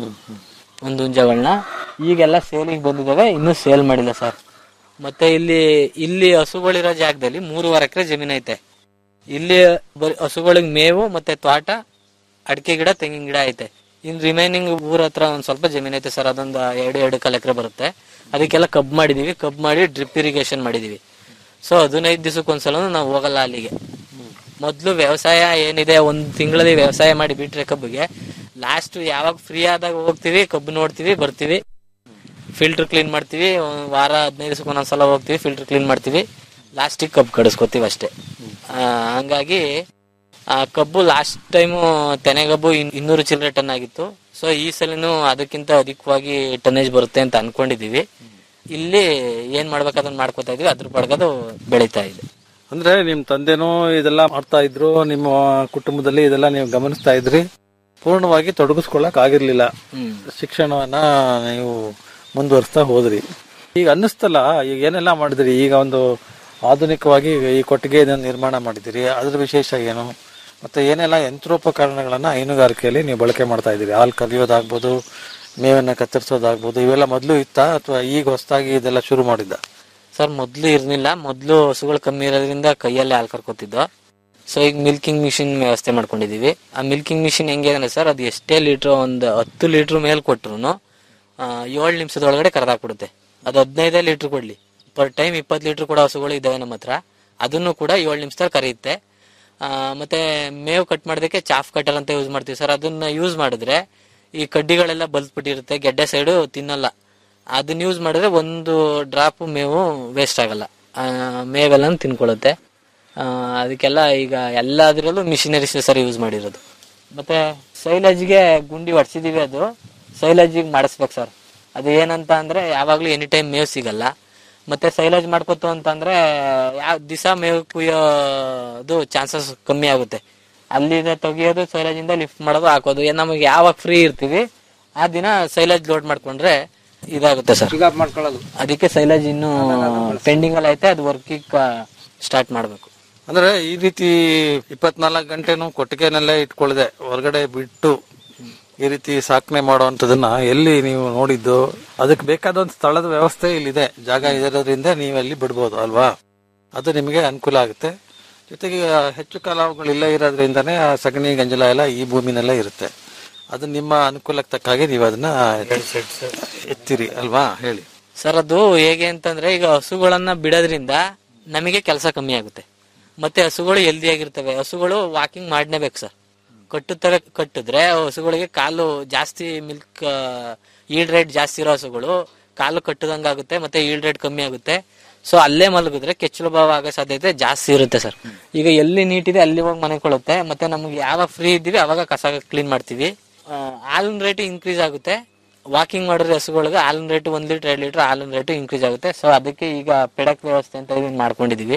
Speaker 14: ಒಂದು ಹುಂಜಗಳನ್ನ ಈಗೆಲ್ಲ ಸೇಲಿಗೆ ಬಂದಿದ್ದಾವೆ ಇನ್ನೂ ಸೇಲ್ ಮಾಡಿಲ್ಲ ಸರ್ ಮತ್ತೆ ಇಲ್ಲಿ ಇಲ್ಲಿ ಹಸುಗಳಿರೋ ಜಾಗದಲ್ಲಿ ಮೂರುವರೆ ಎಕರೆ ಜಮೀನ್ ಐತೆ ಇಲ್ಲಿ ಬರೀ ಹಸುಗಳಿಗೆ ಮೇವು ಮತ್ತೆ ತೋಟ ಅಡಿಕೆ ಗಿಡ ತೆಂಗಿನ ಗಿಡ ಐತೆ ಇನ್ ರಿಮೈನಿಂಗ್ ಊರ ಹತ್ರ ಒಂದ್ ಸ್ವಲ್ಪ ಜಮೀನ್ ಐತೆ ಸರ್ ಅದೊಂದು ಎರಡು ಎರಡು ಕಾಲ್ ಎಕರೆ ಬರುತ್ತೆ ಅದಕ್ಕೆಲ್ಲ ಕಬ್ ಮಾಡಿದೀವಿ ಕಬ್ ಮಾಡಿ ಡ್ರಿಪ್ ಇರಿಗೇಷನ್ ಮಾಡಿದೀವಿ ಸೊ ಹದಿನೈದು ದಿವಸಕ್ಕೊಂದ್ಸಲ ನಾವು ಹೋಗಲ್ಲ ಅಲ್ಲಿಗೆ ಮೊದ್ಲು ವ್ಯವಸಾಯ ಏನಿದೆ ಒಂದ್ ತಿಂಗಳಲ್ಲಿ ವ್ಯವಸಾಯ ಮಾಡಿ ಬಿಟ್ರೆ ಕಬ್ಬಿಗೆ ಲಾಸ್ಟ್ ಯಾವಾಗ ಫ್ರೀ ಆದಾಗ ಹೋಗ್ತಿವಿ ಕಬ್ಬು ನೋಡ್ತೀವಿ ಬರ್ತೀವಿ ಫಿಲ್ಟರ್ ಕ್ಲೀನ್ ಮಾಡ್ತೀವಿ ಒಂದ್ ವಾರ ಹದಿನೈದು ದಿವಸಕ್ಕೆ ಒಂದೊಂದ್ಸಲ ಹೋಗ್ತೀವಿ ಫಿಲ್ಟರ್ ಕ್ಲೀನ್ ಮಾಡ್ತೀವಿ ಲಾಸ್ಟಿಗೆ ಕಬ್ಬು ಕಡಿಸ್ಕೊತೀವಿ ಅಷ್ಟೇ ಆ, ಹಂಗಾಗಿ ಆ ಕಬ್ಬು ಲಾಸ್ಟ್ ಟೈಮು ತೆನೆಗಬ್ಬು ಇನ್- ಇನ್ನೂರು ಚಿಲ್ಲರೆ ಟನ್ ಆಗಿತ್ತು ಸೊ ಈ ಸಲನು ಅದಕ್ಕಿಂತ ಅಧಿಕವಾಗಿ ಟನ್ನೇಜ್ ಬರುತ್ತೆ ಅಂತ ಅನ್ಕೊಂಡಿದೀವಿ ಇಲ್ಲಿ ಏನ್ ಮಾಡ್ಬೇಕು ಅದನ್ನ ಮಾಡ್ಕೋತಾ ಇದೀವಿ ಅದ್ರ ಪಡ್ಗದು ಬೆಳೀತಾ ಇದೆ
Speaker 12: ಅಂದ್ರೆ ನಿಮ್ ತಂದೆನೂ ಇದೆಲ್ಲ ಮಾಡ್ತಾ ಇದ್ರು ನಿಮ್ಮ ಕುಟುಂಬದಲ್ಲಿ ಇದೆಲ್ಲ ನೀವು ಗಮನಿಸ್ತಾ ಇದ್ರಿ ಪೂರ್ಣವಾಗಿ ತೊಡಗಿಸ್ಕೊಳಕ್ ಆಗಿರ್ಲಿಲ್ಲ ಶಿಕ್ಷಣವನ್ನ ನೀವು ಮುಂದುವರಿಸ್ತಾ ಹೋದ್ರಿ ಈಗ ಅನ್ನಿಸ್ತಲ್ಲ ಈಗ ಏನೆಲ್ಲ ಮಾಡಿದ್ರಿ ಈಗ ಒಂದು ಆಧುನಿಕವಾಗಿ ಈ ಕೊಟ್ಟಿಗೆ ಇದನ್ನ ನಿರ್ಮಾಣ ಮಾಡಿದಿರಿ ಅದ್ರ ವಿಶೇಷ ಏನು ಮತ್ತೆ ಏನೆಲ್ಲ ಯಂತ್ರೋಪಕರಣಗಳನ್ನ ಹೈನುಗಾರಿಕೆಯಲ್ಲಿ ನೀವು ಬಳಕೆ ಮಾಡ್ತಾ ಇದ್ದೀರಿ ಹಾಲು ಕದಿಯೋದಾಗ್ಬೋದು ಮೇವನ್ನ ಕತ್ತರಿಸೋದಾಗ್ಬೋದು ಇವೆಲ್ಲ ಮೊದಲು ಇತ್ತಾ ಅಥವಾ ಈಗ ಹೊಸದಾಗಿ ಇದೆಲ್ಲ ಶುರು ಮಾಡಿದ್ದ
Speaker 14: ಸರ್ ಮೊದ್ಲು ಇರ್ಲಿಲ್ಲ ಮೊದ್ಲು ಹಸುಗಳು ಕಮ್ಮಿ ಇರೋದ್ರಿಂದ ಕೈಯಲ್ಲೇ ಹಾಲು ಕರ್ಕೋತಿದ್ದೋ ಸೊ ಈಗ ಮಿಲ್ಕಿಂಗ್ ಮಿಷಿನ್ ವ್ಯವಸ್ಥೆ ಮಾಡ್ಕೊಂಡಿದೀವಿ ಆ ಮಿಲ್ಕಿಂಗ್ ಮಿಷಿನ್ ಹೆಂಗೆ ಅಂದ್ರೆ ಸರ್ ಅದು ಎಷ್ಟೇ ಲೀಟರ್ ಒಂದು ಹತ್ತು ಲೀಟರ್ ಮೇಲ್ ಕೊಟ್ರು ಏಳು ನಿಮಿಷದೊಳಗಡೆ ಕರೆದಾಕ್ಬಿಡುತ್ತೆ ಅದು ಹದಿನೈದೇ ಲೀಟರ್ ಕೊಡ್ಲಿ ಪರ್ ಟೈಮ್ ಇಪ್ಪತ್ತು ಲೀಟರ್ ಕೂಡ ಹಸುಗಳು ಇದಾವೆ ನಮ್ಮ ಹತ್ರ ಅದನ್ನು ಕೂಡ ಏಳು ನಿಮಿಷದಲ್ಲಿ ಕರೆಯುತ್ತೆ ಆ, ಮತ್ತೆ ಮೇವು ಕಟ್ ಮಾಡೋದಕ್ಕೆ ಚಾಫ್ ಕಟರ್ ಅಂತ ಯೂಸ್ ಮಾಡ್ತೀವಿ ಸರ್ ಅದನ್ನ ಯೂಸ್ ಮಾಡಿದ್ರೆ ಈ ಕಡ್ಡಿಗಳೆಲ್ಲ ಬಲ್ತ್ಬಿಟ್ಟಿರುತ್ತೆ ಗೆಡ್ಡೆ ಸೈಡು ತಿನ್ನಲ್ಲ ಅದನ್ನ ಯೂಸ್ ಮಾಡಿದ್ರೆ ಒಂದು ಡ್ರಾಪ್ ಮೇವು ವೇಸ್ಟ್ ಆಗಲ್ಲ ಆ, ಮೇವೆಲ್ಲ ತಿನ್ಕೊಳ್ಳುತ್ತೆ ಆ, ಅದಕ್ಕೆಲ್ಲ ಈಗ ಎಲ್ಲದರಲ್ಲೂ ಮಿಷಿನರೀಸ್ ಸರ್ ಯೂಸ್ ಮಾಡಿರೋದು ಮತ್ತೆ ಸೈಲೇಜ್ಗೆ ಗುಂಡಿ ಹೊಡ್ಸಿದೀವಿ ಅದು ಸೈಲೇಜಿಗೆ ಮಾಡಿಸ್ಬೇಕು ಸರ್ ಅದು ಏನಂತ ಅಂದ್ರೆ ಯಾವಾಗ್ಲೂ ಎನಿ ಟೈಮ್ ಮೇವು ಸಿಗಲ್ಲ ಮತ್ತೆ ಸೈಲೇಜ್ ಮಾಡ್ಕೊತು ಅಂತಂದ್ರೆ ಯಾವ ದಿವಸ ಮೇವು ಕುಯ್ಯೋದು ಚಾನ್ಸಸ್ ಕಮ್ಮಿ ಆಗುತ್ತೆ ಅಲ್ಲಿಂದ ತೆಗಿಯೋದು ಸೈಲೇಜ್ ಇಂದ ಲಿಫ್ಟ್ ಮಾಡೋದು ಹಾಕೋದು ಏನ್ ನಮಗೆ ಯಾವಾಗ ಫ್ರೀ ಇರ್ತೀವಿ ಆ ದಿನ ಸೈಲೇಜ್ ಲೋಡ್ ಮಾಡ್ಕೊಂಡ್ರೆ ಇದಾಗುತ್ತೆ ಸರ್
Speaker 13: ಮಾಡ್ಕೊಳ್ಳೋದು
Speaker 14: ಅದಕ್ಕೆ ಸೈಲೇಜ್ ಇನ್ನು ಪೆಂಡಿಂಗ್ ಅಲ್ಲಿ ಐತೆ ಅದು ವರ್ಕಿಂಗ್ ಸ್ಟಾರ್ಟ್ ಮಾಡ್ಬೇಕು
Speaker 12: ಅಂದ್ರೆ ಈ ರೀತಿ ಇಪ್ಪತ್ನಾಲ್ಕು ಗಂಟೆನೂ ಕೊಟ್ಟಿಗೆನಲ್ಲೇ ಇಟ್ಕೊಳ್ಳದೆ ಹೊರಗಡೆ ಬಿಟ್ಟು ಈ ರೀತಿ ಸಾಕಣೆ ಮಾಡುವಂತದನ್ನ ಎಲ್ಲಿ ನೀವು ನೋಡಿದ್ದು ಅದಕ್ಕೆ ಬೇಕಾದ ಒಂದು ಸ್ಥಳದ ವ್ಯವಸ್ಥೆ ಇಲ್ಲಿದೆ ಜಾಗ ಇರೋದ್ರಿಂದ ನೀವು ಅಲ್ಲಿ ಬಿಡ್ಬೋದು ಅಲ್ವಾ ಅದು ನಿಮಗೆ ಅನುಕೂಲ ಆಗುತ್ತೆ ಜೊತೆಗೆ ಹೆಚ್ಚು ಕಾಲ ಅವುಗಳು ಇಲ್ಲೇ ಇರೋದ್ರಿಂದನೇ ಆ ಸಗಣಿ ಗಂಜಲ ಎಲ್ಲ ಈ ಭೂಮಿನಲ್ಲೇ ಇರುತ್ತೆ ಅದು ನಿಮ್ಮ ಅನುಕೂಲಕ್ಕೆ ತಕ್ಕ ಹಾಗೆ ನೀವು ಅದನ್ನ ಎತ್ತಿರಿ ಅಲ್ವಾ ಹೇಳಿ
Speaker 14: ಸರ್ ಅದು ಹೇಗೆ ಅಂತಂದ್ರೆ ಈಗ ಹಸುಗಳನ್ನ ಬಿಡೋದ್ರಿಂದ ನಮಗೆ ಕೆಲಸ ಕಮ್ಮಿ ಆಗುತ್ತೆ ಮತ್ತೆ ಹಸುಗಳು ಹೆಲ್ದಿ ಆಗಿರ್ತವೆ ಹಸುಗಳು ವಾಕಿಂಗ್ ಮಾಡ್ಲೇಬೇಕು ಸರ್ ಕಟ್ಟುತ್ತವೆ ಕಟ್ಟಿದ್ರೆ ಹಸುಗಳಿಗೆ ಕಾಲು ಜಾಸ್ತಿ ಮಿಲ್ಕ್ ಈಲ್ಡ್ ರೇಟ್ ಜಾಸ್ತಿ ಇರೋ ಹಸುಗಳು ಕಾಲು ಕಟ್ಟದಂಗ ಆಗುತ್ತೆ ಮತ್ತೆ ಈಲ್ಡ್ ರೇಟ್ ಕಮ್ಮಿ ಆಗುತ್ತೆ ಸೊ ಅಲ್ಲೇ ಮಲಗಿದ್ರೆ ಕೆಚ್ಚಲು ಭಾವ ಆಗೋ ಸಾಧ್ಯತೆ ಜಾಸ್ತಿ ಇರುತ್ತೆ ಸರ್ ಈಗ ಎಲ್ಲಿ ನೀಟ್ ಇದೆ ಅಲ್ಲಿ ಹೋಗಿ ಮನೆಕೊಳ್ಳುತ್ತೆ ಮತ್ತೆ ನಮ್ಗೆ ಯಾವಾಗ ಫ್ರೀ ಇದ್ದೀವಿ ಅವಾಗ ಕಸ ಕ್ಲೀನ್ ಮಾಡ್ತೀವಿ ಆ, ಹಾಲಿನ ರೇಟ್ ಇನ್ಕ್ರೀಸ್ ಆಗುತ್ತೆ ವಾಕಿಂಗ್ ಮಾಡಿದ್ರೆ ಹಸುಗಳಿಗೆ ಹಾಲಿನ ರೇಟ್ ಒಂದ್ ಲೀಟರ್ ಎರಡು ಲೀಟರ್ ಹಾಲಿನ ರೇಟ್ ಇನ್ಕ್ರೀಸ್ ಆಗುತ್ತೆ ಸೊ ಅದಕ್ಕೆ ಈಗ ಪೆಡಕ್ ವ್ಯವಸ್ಥೆ ಅಂತ ಇದನ್ನ ಮಾಡ್ಕೊಂಡಿದೀವಿ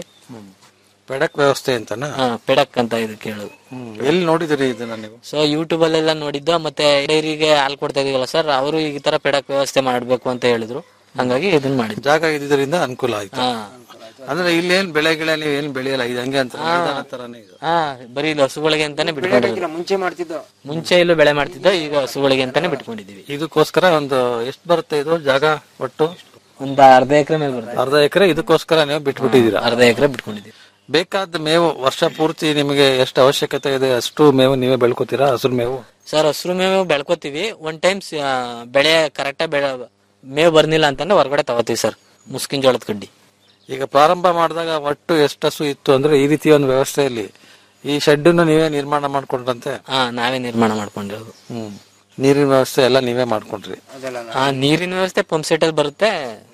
Speaker 12: ಪೆಡಕ್ ವ್ಯವಸ್ಥೆ ಅಂತನಾ
Speaker 14: ಹಾ, ಪೆಡಕ್ ಅಂತ ಇದಕ್ಕೆ ಹೇಳೋದು
Speaker 12: ಎಲ್ಲಿ ನೋಡಿದಿರಿ ಇದನ್ನ ನೀವು
Speaker 14: ಸೊ ಯೂಟ್ಯೂಬ್ ಅಲ್ಲೆಲ್ಲ ನೋಡಿದ್ದು ಮತ್ತೆ ಡೈರಿಗೆ ಹಾಲು ಕೊಡ್ತಾ ಇದೀವಲ್ಲ ಸರ್ ಅವರು ಈ ತರ ಪೆಡಕ್ ವ್ಯವಸ್ಥೆ ಮಾಡ್ಬೇಕು ಅಂತ ಹೇಳಿದ್ರು ಹಂಗಾಗಿ ಇದನ್ನ ಮಾಡಿದ್ವಿ
Speaker 12: ಜಾಗ ಇದ್ದಿದ್ದರಿಂದ ಅನುಕೂಲ ಆಯ್ತು
Speaker 14: ಹಾ
Speaker 12: ಅಂದ್ರೆ ಇಲ್ಲಿ ಏನ್ ಬೆಳೆ ಗಿಳೆ ನೀವು ಏನ್ ಬೆಳೆಯಲ್ಲ ಇದು ಹಂಗೆ ಅಂತ ಮೈದಾನ ತರಾನೇ ಇದು
Speaker 14: ಹಾ ಬರೀ ಇಲ್ಲಿ ಹಸುಗಳಿಗೆ ಅಂತಾನೆ ಬಿಟ್ಕೊಂಡಿದ್ವಿ
Speaker 13: ಮುಂಚೆ ಮಾಡ್ತಿದ್ದೋ
Speaker 14: ಮುಂಚೆ ಇಲ್ಲೂ ಬೆಳೆ ಮಾಡ್ತಿದ್ದೋ ಈಗ ಹಸುಗಳಿಗೆ ಅಂತಾನೆ ಬಿಟ್ಕೊಂಡಿದೀವಿ
Speaker 12: ಇದಕ್ಕೋಸ್ಕರ ಒಂದು ಎಷ್ಟು ಬರುತ್ತೆ ಇದು ಜಾಗ ಒಟ್ಟು
Speaker 14: ಒಂದ್ ಅರ್ಧ ಎಕರೆ ಮೇಲೆ ಬರುತ್ತೆ
Speaker 12: ಅರ್ಧ ಎಕರೆ ಇದಕ್ಕೋಸ್ಕರ ನೀವು ಬಿಟ್ಬಿಟ್ಟಿದ್ದೀರಾ
Speaker 14: ಅರ್ಧ ಎಕರೆ ಬಿಟ್ಕೊಂಡಿದೀವಿ
Speaker 12: ಬೇಕಾದ ಮೇವು ವರ್ಷ ಪೂರ್ತಿ ನಿಮಗೆ ಎಷ್ಟು ಅವಶ್ಯಕತೆ ಇದೆ ಅಷ್ಟು ಮೇವು ನೀವೇ ಬೆಳ್ಕೊತೀರಾ ಹಸಿರು ಮೇವು
Speaker 14: ಸರ್ ಹಸಿರು ಮೇವು ಬೆಳ್ಕೊತೀವಿ ಒನ್ ಟೈಮ್ ಬೆಳೆ ಕರೆಕ್ಟಾಗಿ ಬೆಳೆ ಮೇವು ಬರ್ನಿಲ್ಲ ಅಂತಂದ್ರೆ ಹೊರಗಡೆ ತಗೋತೀವಿ ಸರ್ ಮುಸ್ಕಿನ್ ಜೋಳದ ಕಡ್ಡಿ
Speaker 12: ಈಗ ಪ್ರಾರಂಭ ಮಾಡಿದಾಗ ಒಟ್ಟು ಎಷ್ಟು ಹಸು ಇತ್ತು ಅಂದ್ರೆ ಈ ರೀತಿಯ ಒಂದು ವ್ಯವಸ್ಥೆಯಲ್ಲಿ ಈ ಶೆಡ್ ನೀವೇ ನಿರ್ಮಾಣ ಮಾಡ್ಕೊಂಡ್ರಂತೆ
Speaker 14: ಹಾ ನಾವೇ ನಿರ್ಮಾಣ ಮಾಡ್ಕೊಂಡಿರೋದು
Speaker 12: ಹ್ಮ್ ನೀರಿನ ವ್ಯವಸ್ಥೆ ಎಲ್ಲ ನೀವೇ ಮಾಡ್ಕೊಂಡ್ರಿ
Speaker 14: ಆ ನೀರಿನ ವ್ಯವಸ್ಥೆ ಪಂಪ್ ಸೆಟ್ ಅಲ್ಲಿ ಬರುತ್ತೆ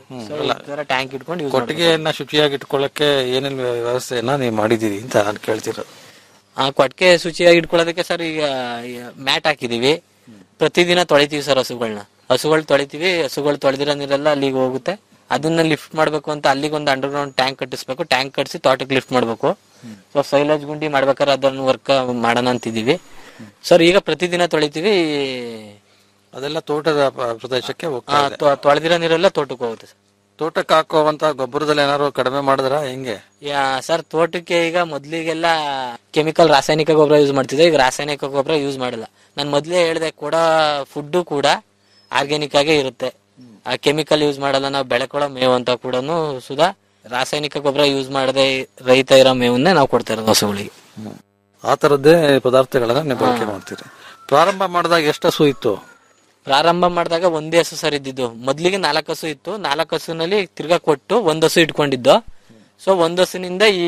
Speaker 14: ಟ್ಯಾಂಕ್ ಇಟ್ಕೊಂಡು ಯೂಸ್
Speaker 12: ಕೊಟ್ಟಿಗೆಯನ್ನ ಶುಚಿಯಾಗಿ ಇಟ್ಕೊಳ್ಳಕ್ಕೆ ಏನೇನ್ ವ್ಯವಸ್ಥೆಯನ್ನ ನೀವು ಮಾಡಿದೀರಿ ಅಂತ ನಾನು ಕೇಳ್ತಿರೋದು
Speaker 14: ಆ ಕೊಟ್ಟಿಗೆ ಶುಚಿಯಾಗಿ ಇಟ್ಕೊಳ್ಳೋದಕ್ಕೆ ಸರ್ ಈಗ ಮ್ಯಾಟ್ ಹಾಕಿದೀವಿ ಪ್ರತಿದಿನ ತೊಳಿತೀವಿ ಸರ್ ಹಸುಗಳನ್ನ ಹಸುಗಳು ತೊಳಿತೀವಿ ಹಸುಗಳು ತೊಳೆದಿರೋ ನೀರೆಲ್ಲ ಅಲ್ಲಿಗೆ ಹೋಗುತ್ತೆ ಅದನ್ನ ಲಿಫ್ಟ್ ಮಾಡ್ಬೇಕು ಅಂತ ಅಲ್ಲಿಗೆ ಒಂದು ಅಂಡರ್ ಗ್ರೌಂಡ್ ಟ್ಯಾಂಕ್ ಕಟ್ಟಿಸ್ಬೇಕು ಟ್ಯಾಂಕ್ ಕಟ್ಟಿಸಿ ತೋಟಕ್ಕೆ ಲಿಫ್ಟ್ ಮಾಡ್ಬೇಕು ಸೊ ಸೈಲೇಜ್ ಗುಂಡಿ ಮಾಡ್ಬೇಕಾದ್ರೆ ಅದನ್ನ ವರ್ಕ್ ಮಾಡೋಣ ಅಂತಿದೀವಿ ಸರ್ ಈಗ ಪ್ರತಿದಿನ ತೊಳಿತೀವಿ
Speaker 12: ಅದೆಲ್ಲ ತೋಟದ ಪ- ಪ್ರದೇಶಕ್ಕೆ
Speaker 14: ಆ,
Speaker 12: ಹೋಗ್ತಾ ಇದೆ
Speaker 14: ತೊ- ತೊಳೆದಿರೋ ನೀರೆಲ್ಲ ತೋಟಕ್ಕೆ ಹೋಗುತ್ತೆ ಸರ್
Speaker 12: ತೋಟಕ್ಕೆ ಹಾಕುವಂತ ಗೊಬ್ಬರದಲ್ಲಿ ಏನಾದ್ರು ಕಡಿಮೆ ಮಾಡಿದ್ರ ಹೆಂಗೆ
Speaker 14: ಯಾ ಸರ್ ತೋಟಕ್ಕೆ ಈಗ ಮೊದ್ಲಿಗೆಲ್ಲ ಕೆಮಿಕಲ್ ರಾಸಾಯನಿಕ ಗೊಬ್ಬರ ಯೂಸ್ ಮಾಡ್ತಿದ್ದೆ ಈಗ ರಾಸಾಯನಿಕ ಗೊಬ್ಬರ ಯೂಸ್ ಮಾಡಲ್ಲ ನಾನು ಮೊದ್ಲೇ ಹೇಳ್ದೆ ಕೊಡೋ ಫುಡ್ ಕೂಡ ಆರ್ಗ್ಯಾನಿಕ್ ಆಗೇ ಇರುತ್ತೆ ಆ ಕೆಮಿಕಲ್ ಯೂಸ್ ಮಾಡಲ್ಲ ನಾವು ಬೆಳೆಕೊಳ್ಳೋ ಮೇವು ಅಂತ ಕೂಡ ಸುಧಾ ರಾಸಾಯನಿಕ ಗೊಬ್ಬರ ಯೂಸ್ ಮಾಡದೆ ರೈತ ಇರೋ ಮೇವನ್ನೇ ನಾವು ಕೊಡ್ತಾ ಇರೋದು ಹಸುಗಳಿಗೆ
Speaker 12: ಆ ತರದ್ದೇ ಪದಾರ್ಥಗಳನ್ನ ನೀವು ಬಳಕೆ ಮಾಡ್ತೀರಿ ಪ್ರಾರಂಭ ಮಾಡಿದಾಗ ಎಷ್ಟು ಹಸು ಇತ್ತು
Speaker 14: ಪ್ರಾರಂಭ ಮಾಡಿದಾಗ ಒಂದೇ ಹಸು ಸರ್ ಇದ್ದಿದ್ದು ಮೊದ್ಲಿಗೆ ನಾಲ್ಕು ಹಸು ಇತ್ತು ನಾಲ್ಕು ಹಸುನಲ್ಲಿ ತಿರ್ಗಾ ಕೊಟ್ಟು ಒಂದ್ ಹಸು ಇಟ್ಕೊಂಡಿದ್ದು ಸೊ ಒಂದ್ ಹಸುನಿಂದ ಈ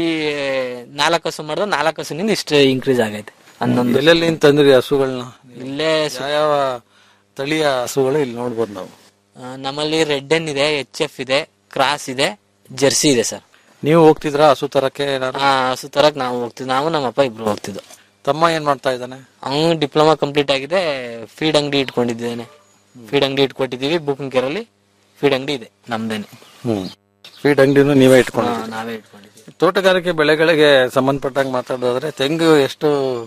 Speaker 14: ನಾಲ್ಕು ಹಸು ಮಾಡಿದ್ರೆ ನಾಲ್ಕು ಹಸುನಿಂದ ಇಷ್ಟು ಇನ್ಕ್ರೀಸ್ ಆಗೈತೆ ಹನ್ನೊಂದು
Speaker 12: ಎಲ್ಲೆಲ್ಲಿ ತಂದ್ರಿ ಹಸುಗಳನ್ನ
Speaker 14: ಇಲ್ಲೇ
Speaker 12: ಯಾವ ತಳಿಯ ಹಸುಗಳು ಇಲ್ಲಿ ನೋಡ್ಬೋದು ನಾವು
Speaker 14: ಆ, ನಮ್ಮಲ್ಲಿ ರೆಡ್ ಎನ್ ಇದೆ ಎಚ್ ಎಫ್ ಇದೆ ಕ್ರಾಸ್ ಇದೆ ಜರ್ಸಿ ಇದೆ ಸರ್
Speaker 12: ನೀವು ಹೋಗ್ತಿದ್ರಾ ಹಸು ತರಕ್ಕೆ ಏನಾದ್ರು
Speaker 14: ಆ ಹಸು ತರಕ್ ನಾವು ಹೋಗ್ತಿದ್ವಿ ನಾವು ನಮ್ಮಪ್ಪ ಇಬ್ರು ಹೋಗ್ತಿದ್ವು
Speaker 12: ತಮ್ಮ ಏನ್ ಮಾಡ್ತಾ ಇದ್ದಾನೆ
Speaker 14: ಅವನು ಡಿಪ್ಲೊಮಾ ಕಂಪ್ಲೀಟ್ ಆಗಿದೆ ಫೀಡ್ ಅಂಗಡಿ ಇಟ್ಕೊಂಡಿದ್ದೇನೆ ಫೀಡ್ ಅಂಗಡಿ ಇಟ್ಕೊಟ್ಟಿದೀವಿ ಬುಕಿಂಗ್ ಕೇರಲ್ಲಿ ಫೀಡ್ ಅಂಗಡಿ ಇದೆ ನಮ್ದೇನೆ
Speaker 12: ಹ್ಮ್ ಫೀಡ್ ಅಂಗಡಿನೂ ನೀವೇ
Speaker 14: ಹಾ,
Speaker 12: ಇಟ್ಕೊಂಡು
Speaker 14: ನಾವೇ ಇಟ್ಕೊಂಡಿದ್ದೀವಿ
Speaker 12: ತೋಟಗಾರಿಕೆ ಬೆಳೆಗಳಿಗೆ ಸಂಬಂಧಪಟ್ಟಂಗೆ ಮಾತಾಡೋದಾದ್ರೆ ತೆಂಗು ಎಷ್ಟು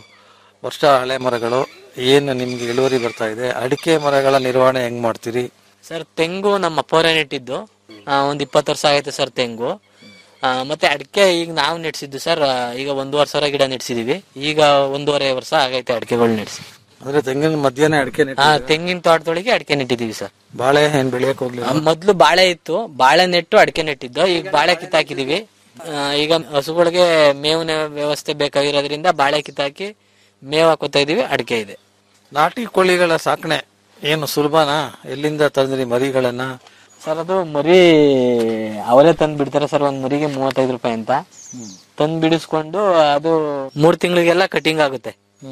Speaker 12: ವರ್ಷ ಹಳೆ ಮರಗಳು ಏನು ನಿಮ್ಗೆ ಇಳುವರಿ ಬರ್ತಾ ಇದೆ ಅಡಿಕೆ ಮರಗಳ ನಿರ್ವಹಣೆ ಹೆಂಗ್ ಮಾಡ್ತೀರಿ
Speaker 14: ಸರ್ ತೆಂಗು ನಮ್ಮ ಅಪ್ಪವರೇ ನೆಟ್ಟಿದ್ದು ಆ, ಒಂದ್ ಇಪ್ಪತ್ತು ವರ್ಷ ಆಗೈತೆ ಸರ್ ತೆಂಗು ಆ, ಮತ್ತೆ ಅಡಿಕೆ ಈಗ ನಾವು ನೆಡ್ಸಿದ್ದು ಸರ್ ಆ, ಈಗ ಒಂದೂವರೆ ಸಾವಿರ ಗಿಡ ನೆಡ್ಸಿದೀವಿ ಈಗ ಒಂದೂವರೆ ವರ್ಷ ಆಗೈತೆ ಅಡಿಕೆಗಳು ನೆಡ್ಸಿ
Speaker 12: ಅಂದ್ರೆ ತೆಂಗಿನ ಮಧ್ಯಾಹ್ನ ಅಡಿಕೆ ನೆಟ್
Speaker 14: ಆ ತೆಂಗಿನ ತೋಟದೊಳಗೆ ಅಡಿಕೆ ನೆಟ್ಟಿದೀವಿ ಸರ್
Speaker 12: ಬಾಳೆ ಏನ್ ಬೆಳೆಯಕ್ ಹೋಗ್ಲಿಲ್ಲ
Speaker 14: ಆ, ಮೊದ್ಲು ಬಾಳೆ ಇತ್ತು ಬಾಳೆ ನೆಟ್ಟು ಅಡಿಕೆ ನೆಟ್ಟಿದ್ದು ಈಗ ಬಾಳೆ ಕಿತ್ತಾಕಿದೀವಿ ಆ, ಈಗ ಹಸುಗಳಿಗೆ ಮೇವಿನ ವ್ಯವಸ್ಥೆ ಬೇಕಾಗಿರೋದ್ರಿಂದ ಬಾಳೆ ಕಿತ್ತಾಕಿ ಮೇವ್ ಹಾಕೋತಾ ಇದೀವಿ ಅಡಿಕೆ ಇದೆ
Speaker 12: ನಾಟಿ ಕೋಳಿಗಳ ಸಾಕಣೆ ಏನು ಸುಲಭನಾ ಎಲ್ಲಿಂದ ತಂದ್ರಿ ಮರಿಗಳನ್ನ
Speaker 14: ಸರ್ ಅದು ಮರಿ ಅವರೇ ತಂದ್ ಬಿಡ್ತಾರೆ ಸರ್ ಒಂದ್ ಮರಿಗೆ ಮೂವತ್ತೈದು ರೂಪಾಯಿ ಅಂತ ತಂದ್ ಬಿಡಿಸ್ಕೊಂಡು ಅದು ಮೂರ್ ತಿಂಗಳಿಗೆಲ್ಲ ಕಟಿಂಗ್ ಆಗುತ್ತೆ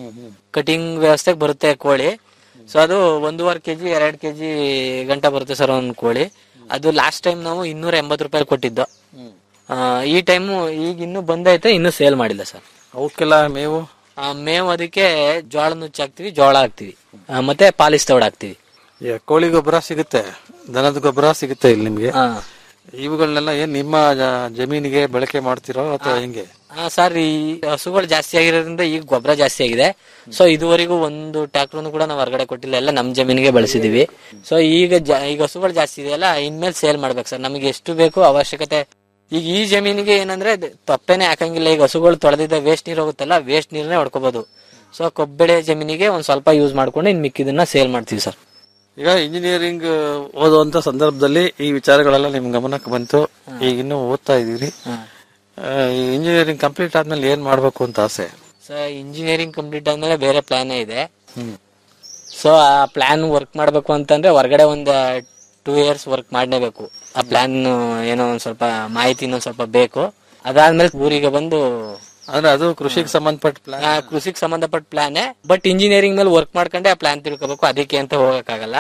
Speaker 14: ಕಟಿಂಗ್ ವ್ಯವಸ್ಥೆಗೆ ಬರುತ್ತೆ ಕೋಳಿ ಸೊ ಅದು ಒಂದೂವರೆ ಕೆಜಿ ಎರಡ್ ಕೆಜಿ ಗಂಟ ಬರುತ್ತೆ ಸರ್ ಒಂದ್ ಕೋಳಿ ಅದು ಲಾಸ್ಟ್ ಟೈಮ್ ನಾವು ಇನ್ನೂರ ಎಂಬತ್ತು ರೂಪಾಯಿ ಕೊಟ್ಟಿದ್ದು ಆ, ಈ ಟೈಮು ಈಗ ಇನ್ನು ಬಂದೈತೆ ಇನ್ನು ಸೇಲ್ ಮಾಡಿಲ್ಲ ಸರ್
Speaker 12: ಅವಕ್ಕೆಲ್ಲ ಮೇವು
Speaker 14: ಆ, ಮೇವು ಅದಕ್ಕೆ ಜೋಳ ನುಚ್ಚು ಹಾಕ್ತಿವಿ ಜೋಳ ಹಾಕ್ತಿವಿ ಆ, ಮತ್ತೆ ಪಾಲಿಸ್ ತೌಡ್ ಹಾಕ್ತಿವಿ
Speaker 12: ಈಗ ಕೋಳಿ ಗೊಬ್ಬರ ಸಿಗುತ್ತೆ ದನದ ಗೊಬ್ಬರ ಸಿಗುತ್ತೆ ಇಲ್ಲಿ ನಿಮ್ಗೆ ಇವುಗಳನ್ನೆಲ್ಲ ಏನ್ ನಿಮ್ಮ ಜ- ಜಮೀನಿಗೆ ಬಳಕೆ ಮಾಡ್ತಿರೋ ಅಥವಾ ಹೆಂಗೆ
Speaker 14: ಹಾ ಸರ್ ಈ ಹಸುಗಳು ಜಾಸ್ತಿ ಆಗಿರೋದ್ರಿಂದ ಈಗ ಗೊಬ್ಬರ ಜಾಸ್ತಿ ಆಗಿದೆ ಸೊ ಇದುವರೆಗೂ ಒಂದು ಟ್ರ್ಯಾಕ್ಟರ್ ಕೂಡ ನಾವು ಹೊರಗಡೆ ಕೊಟ್ಟಿಲ್ಲ ಎಲ್ಲ ನಮ್ ಜಮೀನಿಗೆ ಬಳಸಿದೀವಿ ಸೊ ಈಗ ಜಾ- ಈಗ ಹಸುಗಳು ಜಾಸ್ತಿ ಇದೆಯಲ್ಲ ಇನ್ಮೇಲೆ ಸೇಲ್ ಮಾಡ್ಬೇಕು ಸರ್ ನಮಗೆ ಎಷ್ಟು ಬೇಕು ಅವಶ್ಯಕತೆ ಈಗ ಈ ಜಮೀನಿಗೆ ಏನಂದ್ರೆ ದ- ತಪ್ಪೇನೆ ಹಾಕಂಗಿಲ್ಲ ಈಗ ಹಸುಗಳು ತೊಳೆದಿದ್ದ ವೇಸ್ಟ್ ನೀರು ಹೋಗುತ್ತಲ್ಲ ವೇಸ್ಟ್ ನೀರನ್ನೇ ಹೊಡ್ಕೋಬಹುದು ಸೊ ಕಬ್ಬೆಳೆ ಜಮೀನಿಗೆ ಒಂದ್ ಸ್ವಲ್ಪ ಯೂಸ್ ಮಾಡ್ಕೊಂಡು ಇನ್ ಮಿಕ್ಕಿದನ್ನ ಸೇಲ್ ಮಾಡ್ತೀವಿ ಸರ್
Speaker 12: ಈಗ ಇಂಜಿನಿಯರಿಂಗ್ ಓದುವಂತ ಸಂದರ್ಭದಲ್ಲಿ ಈ ವಿಚಾರಗಳೆಲ್ಲ ನಿಮ್ ಗಮನಕ್ಕೆ ಬಂತು ಈಗ ಇನ್ನು ಓದ್ತಾ ಇದೀರಿ ಇಂಜಿನಿಯರಿಂಗ್ ಕಂಪ್ಲೀಟ್ ಆದ್ಮೇಲೆ ಏನ್ ಮಾಡ್ಬೇಕು ಅಂತ ಆಸೆ
Speaker 14: ಸೊ ಇಂಜಿನಿಯರಿಂಗ್ ಕಂಪ್ಲೀಟ್ ಆದ್ಮೇಲೆ ಬೇರೆ ಪ್ಲಾನೇ ಇದೆ ಸೊ ಆ ಪ್ಲಾನ್ ವರ್ಕ್ ಮಾಡ್ಬೇಕು ಅಂತಂದ್ರೆ ಹೊರಗಡೆ ಒಂದ್ ಟೂ ಇಯರ್ಸ್ ವರ್ಕ್ ಮಾಡಲೇಬೇಕು ಆ ಪ್ಲಾನ್ ಏನೋ ಒಂದ್ ಸ್ವಲ್ಪ ಮಾಹಿತಿ ಇನ್ನೊಂದ್ ಸ್ವಲ್ಪ ಬೇಕು ಅದಾದ್ಮೇಲೆ ಊರಿಗೆ ಬಂದು
Speaker 12: ಅಂದ್ರೆ ಅದು ಕೃಷಿಗೆ ಸಂಬಂಧಪಟ್ಟ ಪ್ಲಾನ್
Speaker 14: ಆ, ಕೃಷಿಗೆ ಸಂಬಂಧಪಟ್ಟ ಪ್ಲಾನೇ ಬಟ್ ಇಂಜಿನಿಯರಿಂಗ್ ಮೇಲೆ ವರ್ಕ್ ಮಾಡ್ಕೊಂಡೆ ಆ ಪ್ಲಾನ್ ತಿಳ್ಕೋಬೇಕು ಅದಕ್ಕೆ ಅಂತ ಹೋಗಕ್ಕಾಗಲ್ಲ